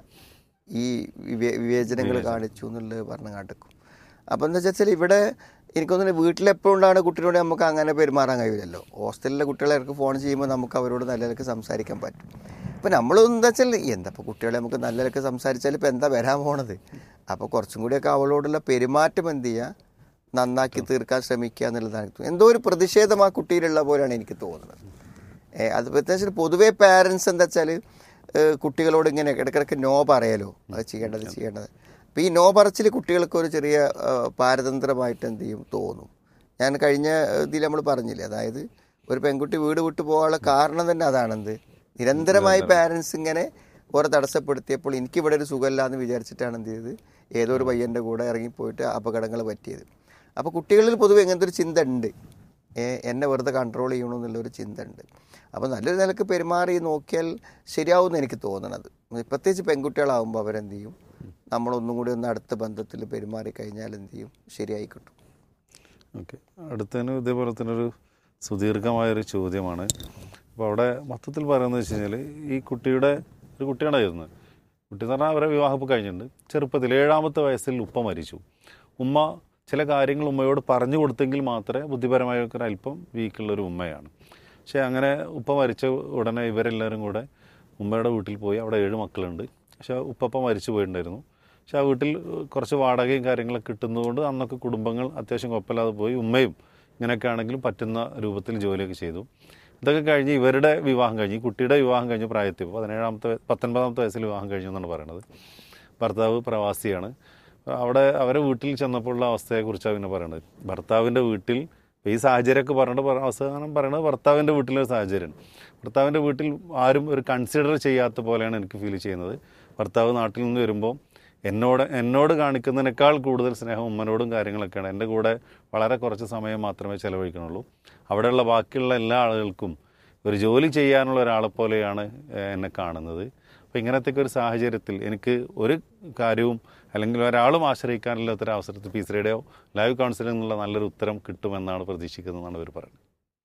ഈ വിവേ വിവേചനങ്ങൾ കാണിച്ചു എന്നുള്ളത് പറഞ്ഞ് കാട്ടിക്കും അപ്പം എന്താ വെച്ചാൽ ഇവിടെ എനിക്കൊന്നും വീട്ടിലെപ്പോഴുണ്ടാണ് കുട്ടിയോട് നമുക്ക് അങ്ങനെ പെരുമാറാൻ കഴിയില്ലല്ലോ ഹോസ്റ്റലിലെ കുട്ടികളെ ഫോൺ ചെയ്യുമ്പോൾ നമുക്ക് അവരോട് നല്ല നിലക്ക് സംസാരിക്കാൻ പറ്റും അപ്പം നമ്മൾ എന്താ വെച്ചാൽ എന്താ ഇപ്പോൾ കുട്ടികളെ നമുക്ക് നല്ല നിലക്ക് സംസാരിച്ചാൽ ഇപ്പോൾ എന്താ വരാൻ പോണത് അപ്പോൾ കുറച്ചും കൂടിയൊക്കെ അവളോടുള്ള പെരുമാറ്റം എന്ത് ചെയ്യുക നന്നാക്കി തീർക്കാൻ ശ്രമിക്കുക എന്നുള്ളതാണ് എനിക്ക് തോന്നുന്നത്. എന്തോ ഒരു പ്രതിഷേധം ആ കുട്ടിയിലുള്ള പോലെയാണ് എനിക്ക് തോന്നുന്നത് ഏ, അത് പ്രത്യേകിച്ച് പൊതുവേ പാരൻസ് എന്താ വെച്ചാൽ കുട്ടികളോട് ഇങ്ങനെ ഇടയ്ക്കിടയ്ക്ക് നോ പറയലോ അത് ചെയ്യേണ്ടത് ചെയ്യേണ്ടത് അപ്പോൾ ഈ നോ പറച്ചിൽ കുട്ടികൾക്ക് ഒരു ചെറിയ ആ, പാരതന്ത്രമായിട്ട് എന്ത് ചെയ്യും തോന്നും ഞാൻ കഴിഞ്ഞ ഇതിൽ നമ്മൾ പറഞ്ഞില്ലേ അതായത് ഒരു പെൺകുട്ടി വീട് വിട്ടു പോകാനുള്ള കാരണം തന്നെ അതാണെന്ത് നിരന്തരമായി പാരൻസ് ഇങ്ങനെ ഓരോ തടസ്സപ്പെടുത്തിയപ്പോൾ എനിക്കിവിടെ ഒരു സുഖമില്ല എന്ന് വിചാരിച്ചിട്ടാണ് എന്ത് ചെയ്തത് ഏതോ ഒരു പയ്യൻ്റെ കൂടെ ഇറങ്ങിപ്പോയിട്ട് അപകടങ്ങൾ പറ്റിയത് അപ്പോൾ കുട്ടികളിൽ പൊതുവെ ഇങ്ങനത്തെ ഒരു ചിന്ത ഉണ്ട് ഏ, എന്നെ വെറുതെ കൺട്രോൾ ചെയ്യണമെന്നുള്ളൊരു ചിന്ത ഉണ്ട് അപ്പോൾ നല്ലൊരു നിലക്ക് പെരുമാറി നോക്കിയാൽ ശരിയാവുമെന്ന് എനിക്ക് തോന്നണത് പ്രത്യേകിച്ച് പെൺകുട്ടികളാവുമ്പോൾ അവരെന്ത് ചെയ്യും നമ്മളൊന്നും കൂടി ഒന്ന് അടുത്ത ബന്ധത്തിൽ പെരുമാറി കഴിഞ്ഞാൽ എന്ത് ചെയ്യും ശരിയായി കിട്ടും ഓക്കെ അടുത്തതിന് ഇതേപോലെ തന്നെ ഒരു സുദീർഘമായൊരു ചോദ്യമാണ് അപ്പോൾ അവിടെ മൊത്തത്തിൽ പറയുന്നത് വെച്ച് കഴിഞ്ഞാൽ ഈ കുട്ടിയുടെ ഒരു കുട്ടിയുണ്ടായിരുന്നു കുട്ടി എന്ന് പറഞ്ഞാൽ അവരെ വിവാഹം കഴിഞ്ഞിട്ടുണ്ട് ചെറുപ്പത്തിൽ ഏഴാമത്തെ വയസ്സിൽ ഉപ്പ മരിച്ചു ഉമ്മ ചില കാര്യങ്ങൾ ഉമ്മയോട് പറഞ്ഞു കൊടുത്തെങ്കിൽ മാത്രമേ ബുദ്ധിപരമായ ഒരു അല്പം വീക്കുള്ളൊരു ഉമ്മയാണ് പക്ഷേ അങ്ങനെ ഉപ്പ മരിച്ച ഉടനെ ഇവരെല്ലാവരും കൂടെ ഉമ്മയുടെ വീട്ടിൽ പോയി അവിടെ ഏഴ് മക്കളുണ്ട് പക്ഷേ ഉപ്പപ്പ മരിച്ചു പോയിട്ടുണ്ടായിരുന്നു പക്ഷെ ആ വീട്ടിൽ കുറച്ച് വാടകയും കാര്യങ്ങളൊക്കെ കിട്ടുന്നതുകൊണ്ട് അന്നൊക്കെ കുടുംബങ്ങൾ അത്യാവശ്യം കുഴപ്പമില്ലാതെ പോയി ഉമ്മയും ഇങ്ങനെയൊക്കെ ആണെങ്കിലും പറ്റുന്ന രൂപത്തിൽ ജോലിയൊക്കെ ചെയ്തു ഇതൊക്കെ കഴിഞ്ഞ് ഇവരുടെ വിവാഹം കഴിഞ്ഞ് ഈ കുട്ടിയുടെ വിവാഹം കഴിഞ്ഞ പ്രായത്തിൽ പതിനേഴാമത്തെ പത്തൊൻപതാമത്തെ വയസ്സിൽ വിവാഹം കഴിഞ്ഞു എന്നാണ് പറയുന്നത് ഭർത്താവ് പ്രവാസിയാണ് അവിടെ അവരെ വീട്ടിൽ ചെന്നപ്പോഴുള്ള അവസ്ഥയെക്കുറിച്ചാണ് പിന്നെ പറയുന്നത് ഭർത്താവിൻ്റെ വീട്ടിൽ ഈ സാഹചര്യമൊക്കെ പറഞ്ഞിട്ട് പറ- അവസാനം പറയുന്നത് ഭർത്താവിൻ്റെ വീട്ടിലെ ഒരു സാഹചര്യമാണ് ഭർത്താവിൻ്റെ വീട്ടിൽ ആരും ഒരു കൺസിഡർ ചെയ്യാത്ത പോലെയാണ് എനിക്ക് ഫീൽ ചെയ്യുന്നത് ഭർത്താവ് നാട്ടിൽ നിന്ന് വരുമ്പോൾ എന്നോട് എന്നോട് കാണിക്കുന്നതിനേക്കാൾ കൂടുതൽ സ്നേഹം ഉമ്മനോടും കാര്യങ്ങളൊക്കെയാണ് എൻ്റെ കൂടെ വളരെ കുറച്ച് സമയം മാത്രമേ ചിലവഴിക്കണുള്ളൂ അവിടെയുള്ള ബാക്കിയുള്ള എല്ലാ ആളുകൾക്കും ഒരു ജോലി ചെയ്യാനുള്ള ഒരാളെ പോലെയാണ് ഏഹ്, എന്നെ കാണുന്നത് അപ്പോൾ ഇങ്ങനത്തെ ഒരു സാഹചര്യത്തിൽ എനിക്ക് ഒരു കാര്യവും അല്ലെങ്കിൽ ഒരാളും ആശ്രയിക്കാനില്ലാത്തൊരു അവസരത്തിൽ പീസ് റേഡിയോ ലൈവ് കൗൺസിലിംഗ് എന്നുള്ള നല്ലൊരു ഉത്തരം കിട്ടുമെന്നാണ് പ്രതീക്ഷിക്കുന്നതെന്നാണ് ഇവർ പറയുന്നത്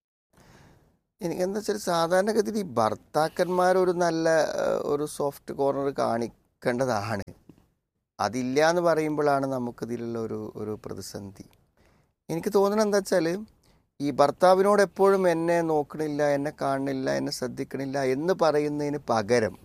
എനിക്ക് എന്താ വെച്ചാൽ സാധാരണഗതിയിൽ ഈ ഭർത്താക്കന്മാർ ഒരു നല്ല ഏഹ്, ഒരു സോഫ്റ്റ് കോർണർ കാണിക്കേണ്ടതാണ് അതില്ല എന്ന് പറയുമ്പോഴാണ് നമുക്കിതിലുള്ള ഒരു ഒരു പ്രതിസന്ധി എനിക്ക് തോന്നുന്നത് എന്താ വെച്ചാൽ ഈ ഭർത്താവിനോട് എപ്പോഴും എന്നെ നോക്കണില്ല എന്നെ കാണണില്ല എന്നെ ശ്രദ്ധിക്കണില്ല എന്ന് പറയുന്നതിന് പകരം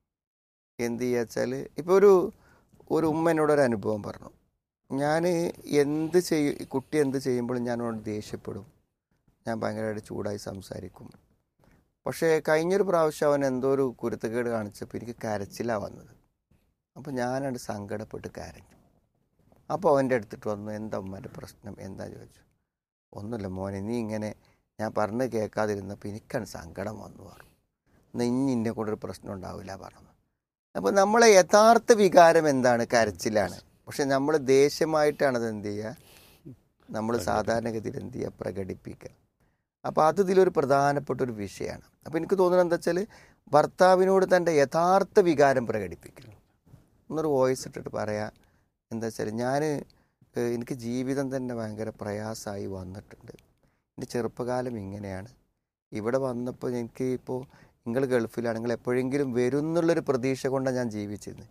എന്ത് ചെയ്യുക വെച്ചാൽ ഇപ്പോൾ ഒരു ഒരു ഉമ്മ എന്നോടൊരു അനുഭവം പറഞ്ഞു ഞാൻ എന്ത് ചെയ്യും കുട്ടി എന്ത് ചെയ്യുമ്പോഴും ഞാൻ അവനോട് ദേഷ്യപ്പെടും ഞാൻ ഭയങ്കരമായിട്ട് ചൂടായി സംസാരിക്കും പക്ഷേ കഴിഞ്ഞൊരു പ്രാവശ്യം അവൻ എന്തോ ഒരു കുരുത്തക്കേട് കാണിച്ചപ്പോൾ എനിക്ക് കരച്ചിലാണ് വന്നത് അപ്പോൾ ഞാനത് സങ്കടപ്പെട്ട് കരഞ്ഞു അപ്പോൾ അവൻ്റെ അടുത്തിട്ട് വന്നു എന്താ ഉമ്മൻ്റെ പ്രശ്നം എന്താ ചോദിച്ചു ഒന്നുമില്ല മോനെ നീ ഇങ്ങനെ ഞാൻ പറഞ്ഞ് കേൾക്കാതിരുന്നപ്പോൾ എനിക്കാണ് സങ്കടം വന്നു പറഞ്ഞു എന്നാ ഇനി ഇന്നെ കൊണ്ടൊരു പ്രശ്നം ഉണ്ടാവില്ല പറഞ്ഞു അപ്പോൾ നമ്മളെ യഥാർത്ഥ വികാരം എന്താണ് കരച്ചിലാണ് പക്ഷെ നമ്മൾ ദേഷ്യമായിട്ടാണ് അത് എന്ത് ചെയ്യുക നമ്മൾ സാധാരണഗതിയിൽ എന്ത് ചെയ്യുക പ്രകടിപ്പിക്കുക അപ്പോൾ അത് ഇതിലൊരു പ്രധാനപ്പെട്ട ഒരു വിഷയമാണ് അപ്പോൾ എനിക്ക് തോന്നുന്നത് എന്താ വെച്ചാൽ ഭർത്താവിനോട് തൻ്റെ യഥാർത്ഥ വികാരം പ്രകടിപ്പിക്കുക എന്നൊരു വോയിസ് ഇട്ടിട്ട് പറയാം എന്താ വെച്ചാൽ ഞാൻ എനിക്ക് ജീവിതം തന്നെ ഭയങ്കര പ്രയാസമായി വന്നിട്ടുണ്ട് എൻ്റെ ചെറുപ്പകാലം ഇങ്ങനെയാണ് ഇവിടെ വന്നപ്പോൾ എനിക്ക് ഇപ്പോൾ നിങ്ങൾ ഗൾഫിലാണ് നിങ്ങൾ എപ്പോഴെങ്കിലും വരും എന്നുള്ളൊരു പ്രതീക്ഷ കൊണ്ടാണ് ഞാൻ ജീവിച്ചിരുന്നത്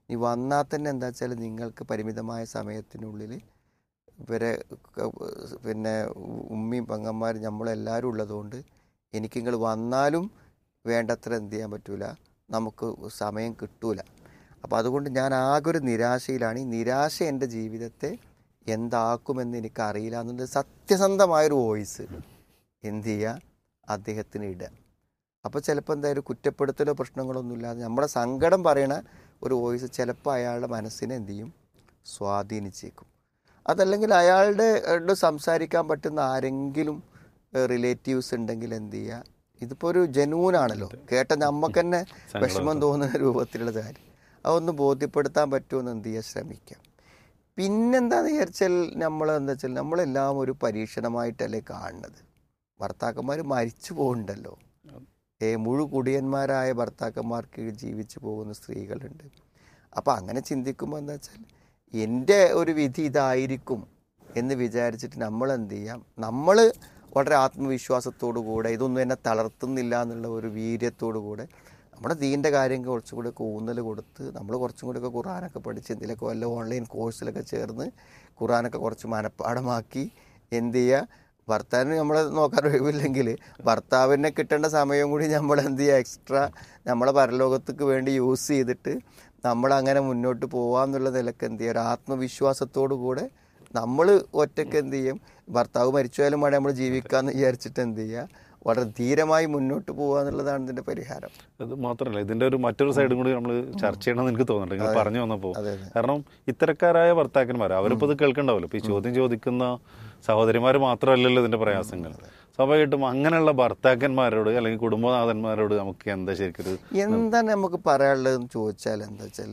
നീ വന്നാൽ തന്നെ എന്താ വെച്ചാൽ നിങ്ങൾക്ക് പരിമിതമായ സമയത്തിനുള്ളിൽ ഇവരെ ക- പിന്നെ ഉമ്മയും പെങ്ങന്മാരും നമ്മളെല്ലാവരും ഉള്ളതുകൊണ്ട് എനിക്ക് നിങ്ങൾ വന്നാലും വേണ്ടത്ര എന്ത് ചെയ്യാൻ പറ്റൂല നമുക്ക് സമയം കിട്ടൂല അപ്പോൾ അതുകൊണ്ട് ഞാൻ ആകെ ഒരു നിരാശയിലാണ് ഈ നിരാശ എൻ്റെ ജീവിതത്തെ എന്താക്കുമെന്ന് എനിക്കറിയില്ല എന്നുള്ള സത്യസന്ധമായൊരു വോയിസ് എന്ത് ചെയ്യുക അദ്ദേഹത്തിന് ഇടുക അപ്പോൾ ചിലപ്പോൾ എന്തായാലും കുറ്റപ്പെടുത്തലോ പ്രശ്നങ്ങളൊന്നും ഇല്ലാതെ നമ്മുടെ സങ്കടം പറയണ ഒരു വോയിസ് ചിലപ്പോൾ അയാളുടെ മനസ്സിനെ എന്ത് ചെയ്യും സ്വാധീനിച്ചേക്കും അതല്ലെങ്കിൽ അയാളുടെ ആയിട്ട് സംസാരിക്കാൻ പറ്റുന്ന ആരെങ്കിലും റിലേറ്റീവ്സ് ഉണ്ടെങ്കിൽ എന്ത് ചെയ്യുക ഇതിപ്പോൾ ഒരു ജനൂനാണല്ലോ കേട്ട നമുക്ക് തന്നെ വിഷമം തോന്നുന്ന രൂപത്തിലുള്ള കാര്യം അതൊന്ന് ബോധ്യപ്പെടുത്താൻ പറ്റുമെന്ന് എന്ത് ചെയ്യുക ശ്രമിക്കാം പിന്നെന്താന്ന് വിചാരിച്ചാൽ നമ്മൾ എന്താ വെച്ചാൽ നമ്മളെല്ലാം ഒരു പരീക്ഷണമായിട്ടല്ലേ കാണുന്നത് ഭർത്താക്കന്മാർ മരിച്ചു പോകുന്നുണ്ടല്ലോ ഏ മുഴുകുടിയന്മാരായ ഭർത്താക്കന്മാർക്ക് കീഴിൽ ജീവിച്ചു പോകുന്ന സ്ത്രീകളുണ്ട് അപ്പോൾ അങ്ങനെ ചിന്തിക്കുമ്പോൾ എന്താ വെച്ചാൽ എൻ്റെ ഒരു വിധി ഇതായിരിക്കും എന്ന് വിചാരിച്ചിട്ട് നമ്മൾ എന്ത് ചെയ്യാം നമ്മൾ വളരെ ആത്മവിശ്വാസത്തോടു കൂടെ ഇതൊന്നും എന്നെ തളർത്തുന്നില്ല എന്നുള്ള ഒരു വീര്യത്തോടു കൂടെ നമ്മുടെ ദീൻ്റെ കാര്യം കുറച്ചും കൂടെ ഒക്കെ ഊന്നൽ കൊടുത്ത് നമ്മൾ കുറച്ചും കൂടെയൊക്കെ ഖുറാനൊക്കെ പഠിച്ച് എന്തെങ്കിലുമൊക്കെ വല്ല ഓൺലൈൻ കോഴ്സിലൊക്കെ ചേർന്ന് ഖുറാനൊക്കെ കുറച്ച് മനഃപ്പാടമാക്കി എന്ത് ചെയ്യുക ഭർത്താവിന് നമ്മളെ നോക്കാൻ ഒഴിവില്ലെങ്കിൽ ഭർത്താവിനെ കിട്ടേണ്ട സമയം കൂടി നമ്മൾ എന്ത് ചെയ്യുക എക്സ്ട്രാ നമ്മളെ പരലോകത്തേക്ക് വേണ്ടി യൂസ് ചെയ്തിട്ട് നമ്മളങ്ങനെ മുന്നോട്ട് പോകാമെന്നുള്ള നിലക്ക് എന്ത് ചെയ്യുക ഒരു ആത്മവിശ്വാസത്തോടു കൂടെ നമ്മൾ ഒറ്റയ്ക്ക് എന്ത് ചെയ്യും ഭർത്താവ് മരിച്ചുപോയാലും വേണേ നമ്മൾ ജീവിക്കാമെന്ന് വിചാരിച്ചിട്ട് എന്ത് ചെയ്യുക വളരെ ധീരമായി മുന്നോട്ട് പോകുക എന്നുള്ളതാണ് ഇതിൻ്റെ പരിഹാരം അത് മാത്രമല്ല ഇതിന്റെ ഒരു മറ്റൊരു സൈഡും കൂടി നമ്മൾ ചർച്ച ചെയ്യണമെന്ന് എനിക്ക് തോന്നുന്നുണ്ട് നിങ്ങൾ പറഞ്ഞു വന്നപ്പോൾ അതെ അതെ കാരണം ഇത്തരക്കാരായ ഭർത്താക്കന്മാർ അവരിപ്പോൾ ഇത് കേൾക്കണ്ടാവല്ലോ ഇപ്പൊ ഈ ചോദ്യം ചോദിക്കുന്ന സഹോദരിമാർ മാത്രമല്ലല്ലോ ഇതിന്റെ പ്രയാസങ്ങൾ സ്വാഭാവികമായിട്ടും അങ്ങനെയുള്ള ഭർത്താക്കന്മാരോട് അല്ലെങ്കിൽ കുടുംബനാഥന്മാരോട് നമുക്ക് എന്താ ശരിക്കൊരു എന്താണ് നമുക്ക് പറയാനുള്ളതെന്ന് ചോദിച്ചാൽ എന്താ വെച്ചാൽ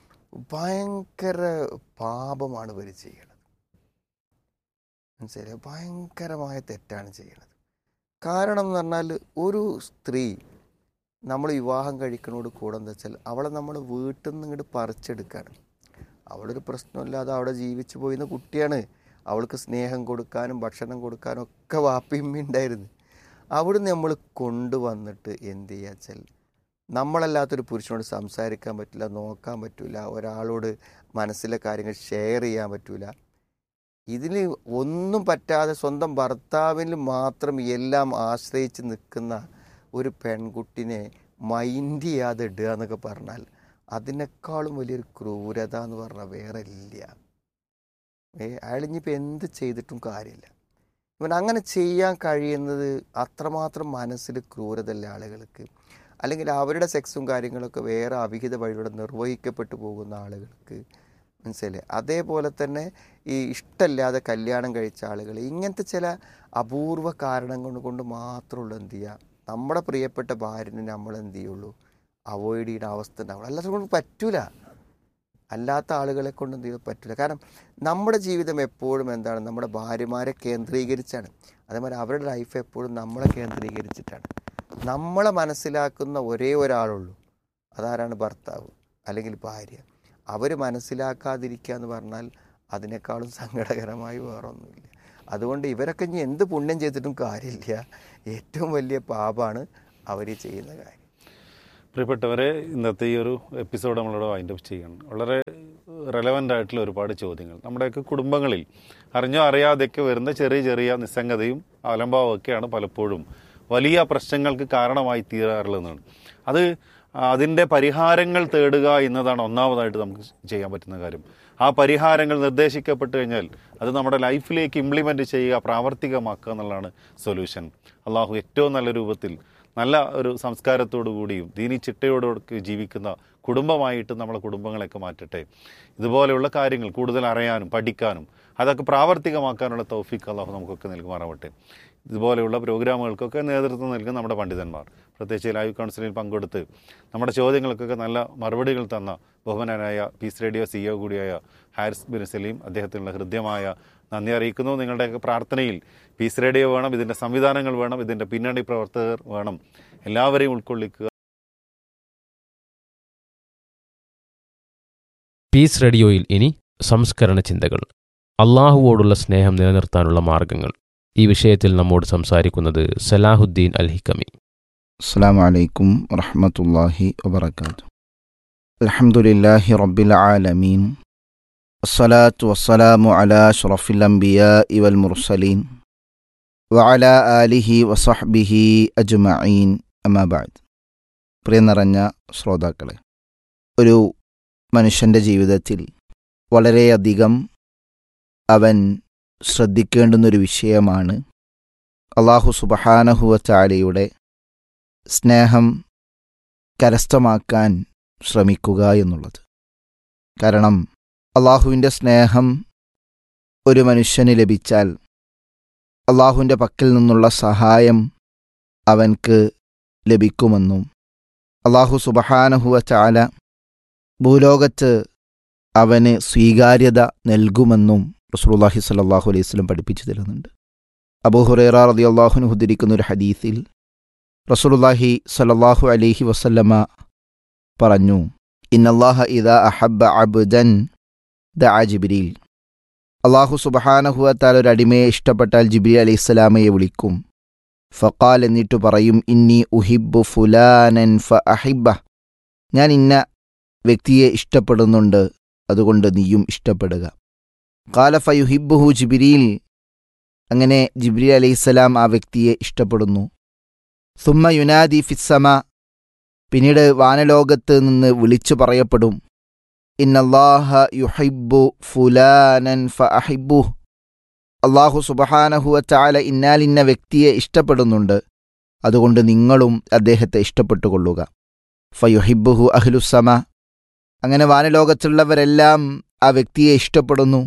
ഭയങ്കര പാപമാണ് ഇവർ ചെയ്യണത് മനസ്സിലായി ഭയങ്കരമായ തെറ്റാണ് ചെയ്യണത് കാരണം എന്ന് പറഞ്ഞാൽ ഒരു സ്ത്രീ നമ്മൾ വിവാഹം കഴിക്കണോട് കൂടെ എന്താ വെച്ചാൽ അവളെ നമ്മൾ വീട്ടിൽ നിന്ന് ഇങ്ങോട്ട് പറിച്ചെടുക്കുകയാണ് അവളൊരു പ്രശ്നമില്ലാതെ അവിടെ ജീവിച്ചു പോയിരുന്ന കുട്ടിയാണ് അവൾക്ക് സ്നേഹം കൊടുക്കാനും ഭക്ഷണം കൊടുക്കാനും ഒക്കെ വാപ്പിയമ്മ ഉണ്ടായിരുന്നു അവിടുന്ന് നമ്മൾ കൊണ്ടുവന്നിട്ട് എന്ത് ചെയ്യുക വെച്ചാൽ നമ്മളല്ലാത്തൊരു പുരുഷനോട് സംസാരിക്കാൻ പറ്റില്ല നോക്കാൻ പറ്റില്ല ഒരാളോട് മനസ്സിലെ കാര്യങ്ങൾ ഷെയർ ചെയ്യാൻ പറ്റില്ല ഇതിന് ഒന്നും പറ്റാതെ സ്വന്തം ഭർത്താവിൽ മാത്രം എല്ലാം ആശ്രയിച്ച് നിൽക്കുന്ന ഒരു പെൺകുട്ടിനെ മൈൻഡ് ചെയ്യാതെ ഇടുക എന്നൊക്കെ പറഞ്ഞാൽ അതിനേക്കാളും വലിയൊരു ക്രൂരത എന്ന് പറഞ്ഞാൽ വേറെ ഇല്ല ഏ അയാളിനിപ്പോൾ എന്ത് ചെയ്തിട്ടും കാര്യമില്ല ഇവൻ അങ്ങനെ ചെയ്യാൻ കഴിയുന്നത് അത്രമാത്രം മനസ്സിൽ ക്രൂരതല്ല ആളുകൾക്ക് അല്ലെങ്കിൽ അവരുടെ സെക്സും കാര്യങ്ങളൊക്കെ വേറെ അവിഹിത വഴിയുടെ നിർവഹിക്കപ്പെട്ടു പോകുന്ന ആളുകൾക്ക് മനസ്സിലെ അതേപോലെ തന്നെ ഈ ഇഷ്ടമില്ലാതെ കല്യാണം കഴിച്ച ആളുകൾ ഇങ്ങനത്തെ ചില അപൂർവ കാരണങ്ങൾ കൊണ്ട് മാത്രമുള്ള എന്ത് ചെയ്യുക നമ്മുടെ പ്രിയപ്പെട്ട ഭാര്യനെ നമ്മൾ എന്ത് ചെയ്യുള്ളൂ അവോയ്ഡ് ചെയ്യുന്ന അവസ്ഥ ഉണ്ടാവുള്ളൂ അല്ലാതെ കൊണ്ട് പറ്റൂല അല്ലാത്ത ആളുകളെ കൊണ്ട് എന്ത് ചെയ്യാൻ പറ്റില്ല കാരണം നമ്മുടെ ജീവിതം എപ്പോഴും എന്താണ് നമ്മുടെ ഭാര്യമാരെ കേന്ദ്രീകരിച്ചാണ് അതേമാതിരി അവരുടെ ലൈഫ് എപ്പോഴും നമ്മളെ കേന്ദ്രീകരിച്ചിട്ടാണ് നമ്മളെ മനസ്സിലാക്കുന്ന ഒരേ ഒരാളുള്ളൂ അതാരാണ് ഭർത്താവ് അല്ലെങ്കിൽ ഭാര്യ അവർ മനസ്സിലാക്കാതിരിക്കുക എന്ന് പറഞ്ഞാൽ അതിനേക്കാളും സങ്കടകരമായി വേറൊന്നുമില്ല അതുകൊണ്ട് ഇവരൊക്കെ ഇനി എന്ത് പുണ്യം ചെയ്തിട്ടും കാര്യമില്ല ഏറ്റവും വലിയ പാപമാണ് അവർ ചെയ്യുന്ന കാര്യം പ്രിയപ്പെട്ടവരെ ഇന്നത്തെ ഈ ഒരു എപ്പിസോഡ് നമ്മളിവിടെ വൈൻഡ് അപ്പ് ചെയ്യണം വളരെ റെലവൻ്റ് ആയിട്ടുള്ള ഒരുപാട് ചോദ്യങ്ങൾ നമ്മുടെയൊക്കെ കുടുംബങ്ങളിൽ അറിഞ്ഞോ അറിയാതെയൊക്കെ വരുന്ന ചെറിയ ചെറിയ നിസ്സംഗതയും അലംഭാവമൊക്കെയാണ് പലപ്പോഴും വലിയ പ്രശ്നങ്ങൾക്ക് കാരണമായി തീരാറുള്ളതെന്നാണ് അത് അതിൻ്റെ പരിഹാരങ്ങൾ തേടുക എന്നതാണ് ഒന്നാമതായിട്ട് നമുക്ക് ചെയ്യാൻ പറ്റുന്ന കാര്യം ആ പരിഹാരങ്ങൾ നിർദ്ദേശിക്കപ്പെട്ട് കഴിഞ്ഞാൽ അത് നമ്മുടെ ലൈഫിലേക്ക് ഇംപ്ലിമെൻ്റ് ചെയ്യുക പ്രാവർത്തികമാക്കുക എന്നുള്ളതാണ് സൊല്യൂഷൻ അള്ളാഹു ഏറ്റവും നല്ല രൂപത്തിൽ നല്ല ഒരു സംസ്കാരത്തോടു കൂടിയും ദീനി ചിട്ടയോടൊക്കെ ജീവിക്കുന്ന കുടുംബമായിട്ട് നമ്മളെ കുടുംബങ്ങളെയൊക്കെ മാറ്റട്ടെ ഇതുപോലെയുള്ള കാര്യങ്ങൾ കൂടുതൽ അറിയാനും പഠിക്കാനും അതൊക്കെ പ്രാവർത്തികമാക്കാനുള്ള തൗഫീഖ് അള്ളാഹു നമുക്കൊക്കെ നൽകുമാറാവട്ടെ ഇതുപോലെയുള്ള പ്രോഗ്രാമുകൾക്കൊക്കെ നേതൃത്വം നൽകുന്ന നമ്മുടെ പണ്ഡിതന്മാർ പ്രത്യേകിച്ച് ലൈവ് കൗൺസിലിൽ പങ്കെടുത്ത് നമ്മുടെ ചോദ്യങ്ങൾക്കൊക്കെ നല്ല മറുപടികൾ തന്ന ബഹുമാനായ പീസ് റേഡിയോ സിഇഒ കൂടിയായ ഹാരിസ് ബിൻ സലീം അദ്ദേഹത്തിനുള്ള ഹൃദ്യമായ നന്ദി അറിയിക്കുന്നു നിങ്ങളുടെയൊക്കെ പ്രാർത്ഥനയിൽ പീസ് റേഡിയോ വേണം ഇതിൻ്റെ സംവിധാനങ്ങൾ വേണം ഇതിൻ്റെ പിന്നണി പ്രവർത്തകർ വേണം എല്ലാവരെയും ഉൾക്കൊള്ളിക്കുക പീസ് റേഡിയോയിൽ ഇനി സംസ്കരണ ചിന്തകൾ അള്ളാഹുവോടുള്ള സ്നേഹം നിലനിർത്താനുള്ള മാർഗങ്ങൾ ഈ വിഷയത്തിൽ നമ്മോട് സംസാരിക്കുന്നത് സലാഹുദ്ദീൻ അൽ ഹിക്കമി അസ്സാം വലൈക്കും വറഹമത്തല്ലാഹി വബർക്കാത്തു الحمد لله رب العالمين الصلاة والسلام على أشرف الأنبياء والمرسلين وعلى آله وصحبه أجمعين أما بعد പ്രിയ നിറഞ്ഞ ശ്രോതാക്കളെ ഒരു മനുഷ്യൻ്റെ ജീവിതത്തിൽ വളരെയധികം അവൻ ശ്രദ്ധിക്കേണ്ടുന്നൊരു വിഷയമാണ് അള്ളാഹു സുബഹാനഹുവ ചാലയുടെ സ്നേഹം കരസ്ഥമാക്കാൻ ശ്രമിക്കുക എന്നുള്ളത് കാരണം അള്ളാഹുവിൻ്റെ സ്നേഹം ഒരു മനുഷ്യന് ലഭിച്ചാൽ അള്ളാഹുവിൻ്റെ പക്കൽ നിന്നുള്ള സഹായം അവൻക്ക് ലഭിക്കുമെന്നും അള്ളാഹു സുബഹാനഹുവ ചാല ഭൂലോകത്ത് അവന് സ്വീകാര്യത നൽകുമെന്നും റസൂലുള്ളാഹി സ്വല്ലല്ലാഹു അലൈഹി വസല്ലം പഠിപ്പിച്ചു തരുന്നുണ്ട് അബൂ ഹുറൈറ റളിയല്ലാഹുനു ഉദ്ധരിക്കുന്ന ഒരു ഹദീസിൽ റസൂലുള്ളാഹി സ്വല്ലല്ലാഹു അലൈഹി വസല്ലമ പറഞ്ഞു ഇന്നല്ലാഹ ഇദാ അഹബ്ബ അബ്ദൻ ദഅ ജിബ്രീൽ അള്ളാഹു സുബഹാനഹുവ താല ഒരു അടിമയെ ഇഷ്ടപ്പെട്ടാൽ ജിബ്രീൽ അലൈഹി സ്വലാമയെ വിളിക്കും ഫഖാൽ എന്നിട്ട് പറയും ഇന്നി ഉഹിബ്ബു ഫുലാനൻ ഫ അഹിബ്ബ ഞാൻ ഇന്ന വ്യക്തിയെ ഇഷ്ടപ്പെടുന്നുണ്ട് അതുകൊണ്ട് നീയും ഇഷ്ടപ്പെടുക കാല ഫയുഹിബ്ബുഹു ജിബ്രീൽ അങ്ങനെ ജിബ്രീൽ അലൈഹിസ്സലാം ആ വ്യക്തിയെ ഇഷ്ടപ്പെടുന്നു സുമ്മ യുനാദി ഫിസ്സമ പിന്നീട് വാനലോകത്ത് നിന്ന് വിളിച്ചു പറയപ്പെടും ഇന്നല്ലാഹ യുഹിബ്ബു ഫുലാനൻ ഫ അഹിബ്ബു അള്ളാഹു സുബഹാനഹുവ ചാല ഇന്നാലിന്ന വ്യക്തിയെ ഇഷ്ടപ്പെടുന്നുണ്ട് അതുകൊണ്ട് നിങ്ങളും അദ്ദേഹത്തെ ഇഷ്ടപ്പെട്ടുകൊള്ളുക ഫയുഹിബ്ബുഹു അഹ്ലുസമ അങ്ങനെ വാനലോകത്തുള്ളവരെല്ലാം ആ വ്യക്തിയെ ഇഷ്ടപ്പെടുന്നു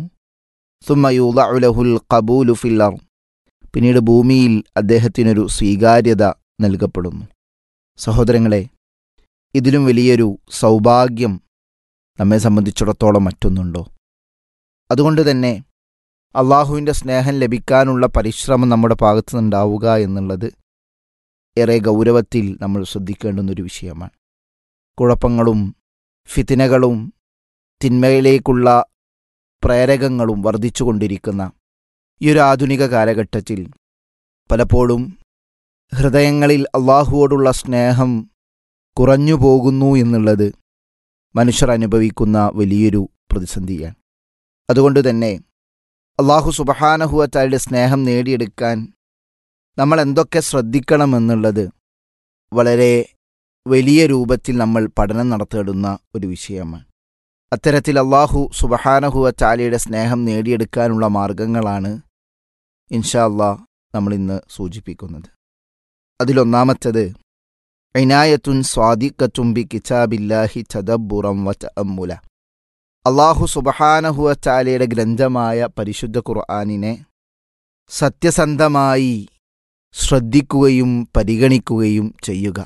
സുമ്മയൂലഹുൽ കബൂലു ഫില്ലർ പിന്നീട് ഭൂമിയിൽ അദ്ദേഹത്തിനൊരു സ്വീകാര്യത നൽകപ്പെടുന്നു സഹോദരങ്ങളെ ഇതിലും വലിയൊരു സൗഭാഗ്യം നമ്മെ സംബന്ധിച്ചിടത്തോളം മറ്റൊന്നുണ്ടോ അതുകൊണ്ട് തന്നെ അള്ളാഹുവിൻ്റെ സ്നേഹം ലഭിക്കാനുള്ള പരിശ്രമം നമ്മുടെ ഭാഗത്തു നിന്നുണ്ടാവുക എന്നുള്ളത് ഏറെ ഗൗരവത്തിൽ നമ്മൾ ശ്രദ്ധിക്കേണ്ടുന്നൊരു വിഷയമാണ് കുഴപ്പങ്ങളും ഫിത്തിനകളും തിന്മയിലേക്കുള്ള പ്രേരകങ്ങളും വർദ്ധിച്ചുകൊണ്ടിരിക്കുന്ന ഈ ഒരു ആധുനിക കാലഘട്ടത്തിൽ പലപ്പോഴും ഹൃദയങ്ങളിൽ അള്ളാഹുവോടുള്ള സ്നേഹം കുറഞ്ഞു പോകുന്നു എന്നുള്ളത് മനുഷ്യർ അനുഭവിക്കുന്ന വലിയൊരു പ്രതിസന്ധിയാണ് അതുകൊണ്ട് തന്നെ അള്ളാഹു സുബഹാനഹുവത്തായുടെ സ്നേഹം നേടിയെടുക്കാൻ നമ്മൾ എന്തൊക്കെ ശ്രദ്ധിക്കണമെന്നുള്ളത് വളരെ വലിയ രൂപത്തിൽ നമ്മൾ പഠനം നടത്തേണ്ടുന്ന ഒരു വിഷയമാണ് അത്തരത്തിൽ അള്ളാഹു സുബഹാനഹുവ ചാലയുടെ സ്നേഹം നേടിയെടുക്കാനുള്ള മാർഗങ്ങളാണ് ഇൻഷാ അള്ളാഹ് നമ്മൾ ഇന്ന് സൂചിപ്പിക്കുന്നത് അതിലൊന്നാമത്തത് ഇനായത്തുൻ സ്വാദിക്കത്തും ബി കിതാബില്ലാഹി ചദബുറം വ അമ്മുല അള്ളാഹു സുബഹാനഹുവ ചാലയുടെ ഗ്രന്ഥമായ പരിശുദ്ധ ഖുർആാനിനെ സത്യസന്ധമായി ശ്രദ്ധിക്കുകയും പരിഗണിക്കുകയും ചെയ്യുക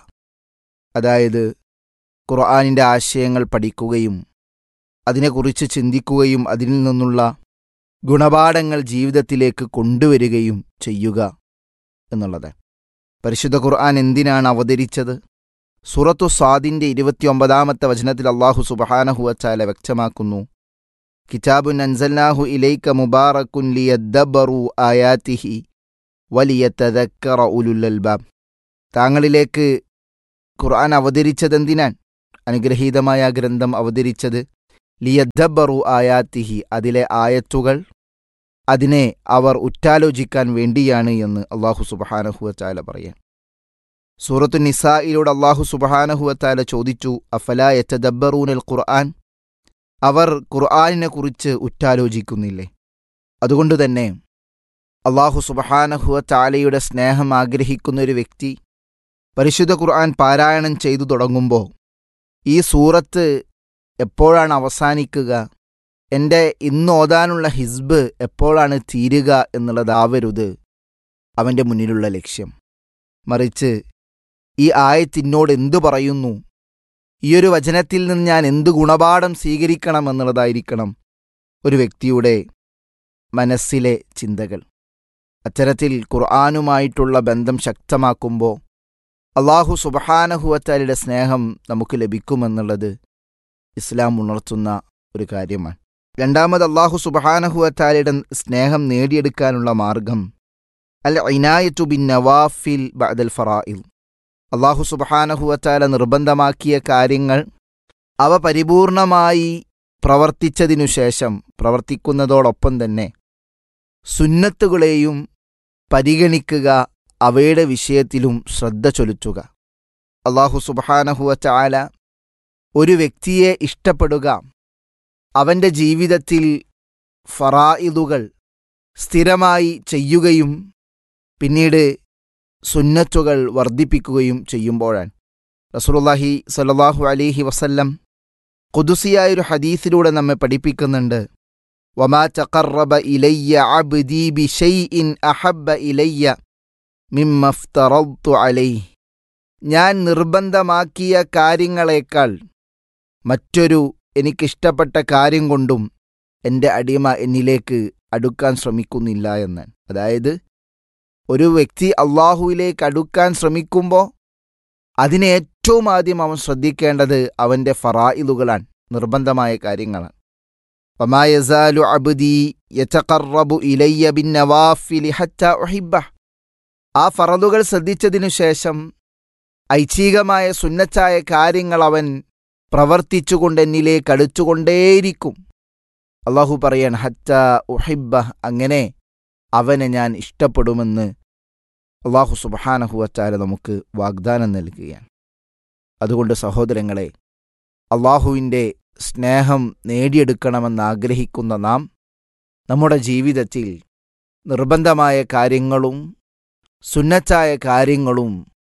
അതായത് ഖുർആാനിൻ്റെ ആശയങ്ങൾ പഠിക്കുകയും അതിനെക്കുറിച്ച് ചിന്തിക്കുകയും അതിൽ നിന്നുള്ള ഗുണപാഠങ്ങൾ ജീവിതത്തിലേക്ക് കൊണ്ടുവരികയും ചെയ്യുക എന്നുള്ളത് പരിശുദ്ധ ഖുർആൻ എന്തിനാണ് അവതരിച്ചത് സുറത്തു സ്വാദിൻ്റെ ഇരുപത്തിയൊമ്പതാമത്തെ വചനത്തിൽ അള്ളാഹു സുബഹാനഹുവച്ചാല വ്യക്തമാക്കുന്നു കിതാബുൻ അൻസൽനാഹു ഇലൈക്ക മുബാറക്കുൻ ലിയദ്ദബറു ആയാത്തിഹി വലിയ തദക്കറ ഉലുല്ലൽബാബ് താങ്കളിലേക്ക് ഖുർആൻ അവതരിച്ചതെന്തിനാൻ അനുഗ്രഹീതമായ ആ ഗ്രന്ഥം അവതരിച്ചത് ലിയദ്ദബറു ആയാത്തിഹി അതിലെ ആയത്തുകൾ അതിനെ അവർ ഉറ്റാലോചിക്കാൻ വേണ്ടിയാണ് എന്ന് അള്ളാഹു സുബഹാനഹുവച്ചാല പറയാൻ സൂറത്തു നിസായിലൂടെ അള്ളാഹു സുബഹാനഹുവത്താല ചോദിച്ചു അഫല യറ്റദബ്ബറൂനൽ ഖുർആൻ അവർ ഖുർആാനിനെ കുറിച്ച് ഉറ്റാലോചിക്കുന്നില്ലേ അതുകൊണ്ട് തന്നെ അള്ളാഹു സുബഹാനഹുവത്താലയുടെ സ്നേഹം ആഗ്രഹിക്കുന്ന ഒരു വ്യക്തി പരിശുദ്ധ ഖുർആൻ പാരായണം ചെയ്തു തുടങ്ങുമ്പോൾ ഈ സൂറത്ത് എപ്പോഴാണ് അവസാനിക്കുക എൻ്റെ ഇന്ന് ഓതാനുള്ള ഹിസ്ബ് എപ്പോഴാണ് തീരുക എന്നുള്ളതാവരുത് അവൻ്റെ മുന്നിലുള്ള ലക്ഷ്യം മറിച്ച് ഈ ആയത്തിനോട് എന്തു പറയുന്നു ഈയൊരു വചനത്തിൽ നിന്ന് ഞാൻ എന്ത് ഗുണപാഠം സ്വീകരിക്കണം എന്നുള്ളതായിരിക്കണം ഒരു വ്യക്തിയുടെ മനസ്സിലെ ചിന്തകൾ അത്തരത്തിൽ ഖുർആാനുമായിട്ടുള്ള ബന്ധം ശക്തമാക്കുമ്പോൾ അള്ളാഹു സുബഹാനഹുവത്താലിയുടെ സ്നേഹം നമുക്ക് ലഭിക്കുമെന്നുള്ളത് ഇസ്ലാം ഉണർത്തുന്ന ഒരു കാര്യമാണ് രണ്ടാമത് അള്ളാഹു സുബഹാനഹുവത്താലിയുടെ സ്നേഹം നേടിയെടുക്കാനുള്ള മാർഗം അൽ ഇനായത്തു ബിൻ നവാഫിൽ ബഅദൽ ഫറായിൽ അള്ളാഹു സുബഹാനഹുവത്താല നിർബന്ധമാക്കിയ കാര്യങ്ങൾ അവ പരിപൂർണമായി പ്രവർത്തിച്ചതിനു ശേഷം പ്രവർത്തിക്കുന്നതോടൊപ്പം തന്നെ സുന്നത്തുകളെയും പരിഗണിക്കുക അവയുടെ വിഷയത്തിലും ശ്രദ്ധ ചൊലുത്തുക അള്ളാഹു സുബാനഹുവ ചാല ഒരു വ്യക്തിയെ ഇഷ്ടപ്പെടുക അവൻ്റെ ജീവിതത്തിൽ ഫറായിദുകൾ സ്ഥിരമായി ചെയ്യുകയും പിന്നീട് സുന്നത്തുകൾ വർദ്ധിപ്പിക്കുകയും ചെയ്യുമ്പോഴാണ് റസൂലുള്ളാഹി സ്വല്ലല്ലാഹു അലൈഹി വസല്ലം കുദുസിയായൊരു ഹദീസിലൂടെ നമ്മെ പഠിപ്പിക്കുന്നുണ്ട് വമാ തഖറബ ഇലയ്യ അബ്ദി ബിശൈഇൻ അഹബ്ബ ഇലയ്യ മിമ്മഫ്തറദ്തു അലൈഹി ഞാൻ നിർബന്ധമാക്കിയ കാര്യങ്ങളെക്കാൾ മറ്റൊരു എനിക്കിഷ്ടപ്പെട്ട കാര്യം കൊണ്ടും എൻ്റെ അടിമ എന്നിലേക്ക് അടുക്കാൻ ശ്രമിക്കുന്നില്ല എന്ന് അതായത് ഒരു വ്യക്തി അള്ളാഹുവിലേക്ക് അടുക്കാൻ ശ്രമിക്കുമ്പോൾ അതിനെ ഏറ്റവും ആദ്യം അവൻ ശ്രദ്ധിക്കേണ്ടത് അവൻ്റെ ഫറായിലുകളാണ് നിർബന്ധമായ കാര്യങ്ങളാണ് വമായസാലു അബുദി യതഖറബു ഇലയ്യ ബിൻ നവാഫിലി ഹത്ത ഉഹിബ്ബ ആ ഫറലുകൾ ശ്രദ്ധിച്ചതിനു ശേഷം ഐച്ഛികമായ സുന്നച്ചായ കാര്യങ്ങൾ അവൻ പ്രവർത്തിച്ചുകൊണ്ട് എന്നിലേക്ക് അടുത്തുകൊണ്ടേയിരിക്കും അള്ളാഹു പറയാൻ ഹച്ച ഉഹിബ്ബ അങ്ങനെ അവനെ ഞാൻ ഇഷ്ടപ്പെടുമെന്ന് അള്ളാഹു സുബഹാനഹുവച്ചാല നമുക്ക് വാഗ്ദാനം നൽകുകയാണ് അതുകൊണ്ട് സഹോദരങ്ങളെ അള്ളാഹുവിൻ്റെ സ്നേഹം നേടിയെടുക്കണമെന്ന് ആഗ്രഹിക്കുന്ന നാം നമ്മുടെ ജീവിതത്തിൽ നിർബന്ധമായ കാര്യങ്ങളും സുന്നച്ചായ കാര്യങ്ങളും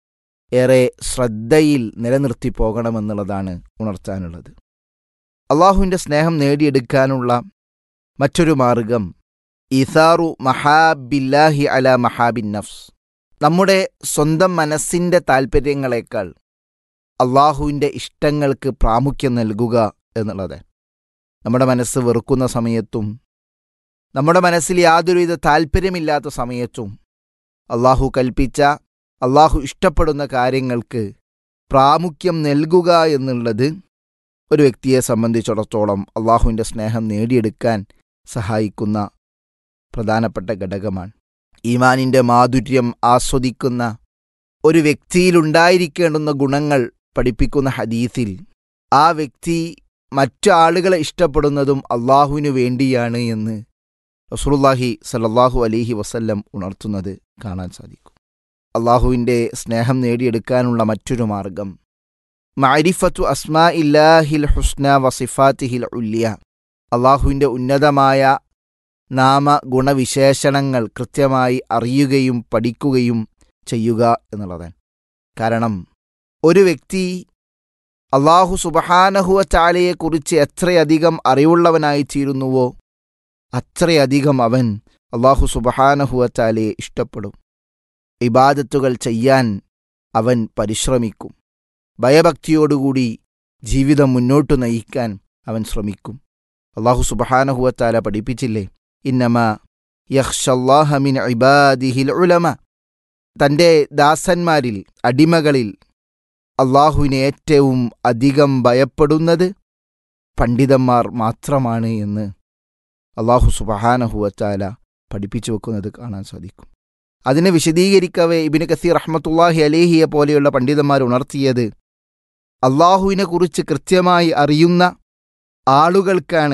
ഏറെ ശ്രദ്ധയിൽ നിലനിർത്തി പോകണമെന്നുള്ളതാണ് ഉണർത്താനുള്ളത് അള്ളാഹുവിൻ്റെ സ്നേഹം നേടിയെടുക്കാനുള്ള മറ്റൊരു മാർഗം ഇസാറു മഹാബില്ലാഹി അല മഹാബിൻ നഫ്സ് നമ്മുടെ സ്വന്തം മനസ്സിൻ്റെ താൽപ്പര്യങ്ങളെക്കാൾ അള്ളാഹുവിൻ്റെ ഇഷ്ടങ്ങൾക്ക് പ്രാമുഖ്യം നൽകുക എന്നുള്ളത് നമ്മുടെ മനസ്സ് വെറുക്കുന്ന സമയത്തും നമ്മുടെ മനസ്സിൽ യാതൊരുവിധ താൽപ്പര്യമില്ലാത്ത സമയത്തും അള്ളാഹു കൽപ്പിച്ച അള്ളാഹു ഇഷ്ടപ്പെടുന്ന കാര്യങ്ങൾക്ക് പ്രാമുഖ്യം നൽകുക എന്നുള്ളത് ഒരു വ്യക്തിയെ സംബന്ധിച്ചിടത്തോളം അള്ളാഹുവിൻ്റെ സ്നേഹം നേടിയെടുക്കാൻ സഹായിക്കുന്ന പ്രധാനപ്പെട്ട ഘടകമാണ് ഈമാനിൻ്റെ മാധുര്യം ആസ്വദിക്കുന്ന ഒരു വ്യക്തിയിലുണ്ടായിരിക്കേണ്ടുന്ന ഗുണങ്ങൾ പഠിപ്പിക്കുന്ന ഹദീസിൽ ആ വ്യക്തി മറ്റു ആളുകളെ ഇഷ്ടപ്പെടുന്നതും അള്ളാഹുവിനു വേണ്ടിയാണ് എന്ന് റസൂലുള്ളാഹി സല്ലല്ലാഹു അലൈഹി വസല്ലം ഉണർത്തുന്നത് കാണാൻ സാധിക്കും അള്ളാഹുവിൻ്റെ സ്നേഹം നേടിയെടുക്കാനുള്ള മറ്റൊരു മാർഗം മഅരിഫത്തു അസ്മാ ഇല്ലാഹിൽ ഹുസ്ന വസിഫാത്തിഹിൽ ഉല്യ അള്ളാഹുവിൻ്റെ ഉന്നതമായ നാമ ഗുണവിശേഷണങ്ങൾ കൃത്യമായി അറിയുകയും പഠിക്കുകയും ചെയ്യുക എന്നുള്ളതാണ് കാരണം ഒരു വ്യക്തി അള്ളാഹു സുബഹാനഹുവ ചാലയെക്കുറിച്ച് എത്രയധികം അറിവുള്ളവനായി തീരുന്നുവോ അത്രയധികം അവൻ അള്ളാഹു സുബഹാനഹുവ ചാലയെ ഇഷ്ടപ്പെടും ഇബാദത്തുകൾ ചെയ്യാൻ അവൻ പരിശ്രമിക്കും ഭയഭക്തിയോടുകൂടി ജീവിതം മുന്നോട്ടു നയിക്കാൻ അവൻ ശ്രമിക്കും അള്ളാഹു സുബഹാനഹുവത്താല പഠിപ്പിച്ചില്ലേ ഇന്നമ യഹ്ഷല്ലാഹമിൻ ഇബാദിഹിൽ ഉലമ തൻ്റെ ദാസന്മാരിൽ അടിമകളിൽ അള്ളാഹുവിനെ ഏറ്റവും അധികം ഭയപ്പെടുന്നത് പണ്ഡിതന്മാർ മാത്രമാണ് എന്ന് അള്ളാഹു സുബഹാനഹുവത്താല പഠിപ്പിച്ചു വെക്കുന്നത് കാണാൻ സാധിക്കും അതിനെ വിശദീകരിക്കവേ ഇബിന് കസീർ റഹ്മത്തുല്ലാഹി അലേഹിയെ പോലെയുള്ള പണ്ഡിതന്മാർ ഉണർത്തിയത് അള്ളാഹുവിനെ കുറിച്ച് കൃത്യമായി അറിയുന്ന ആളുകൾക്കാണ്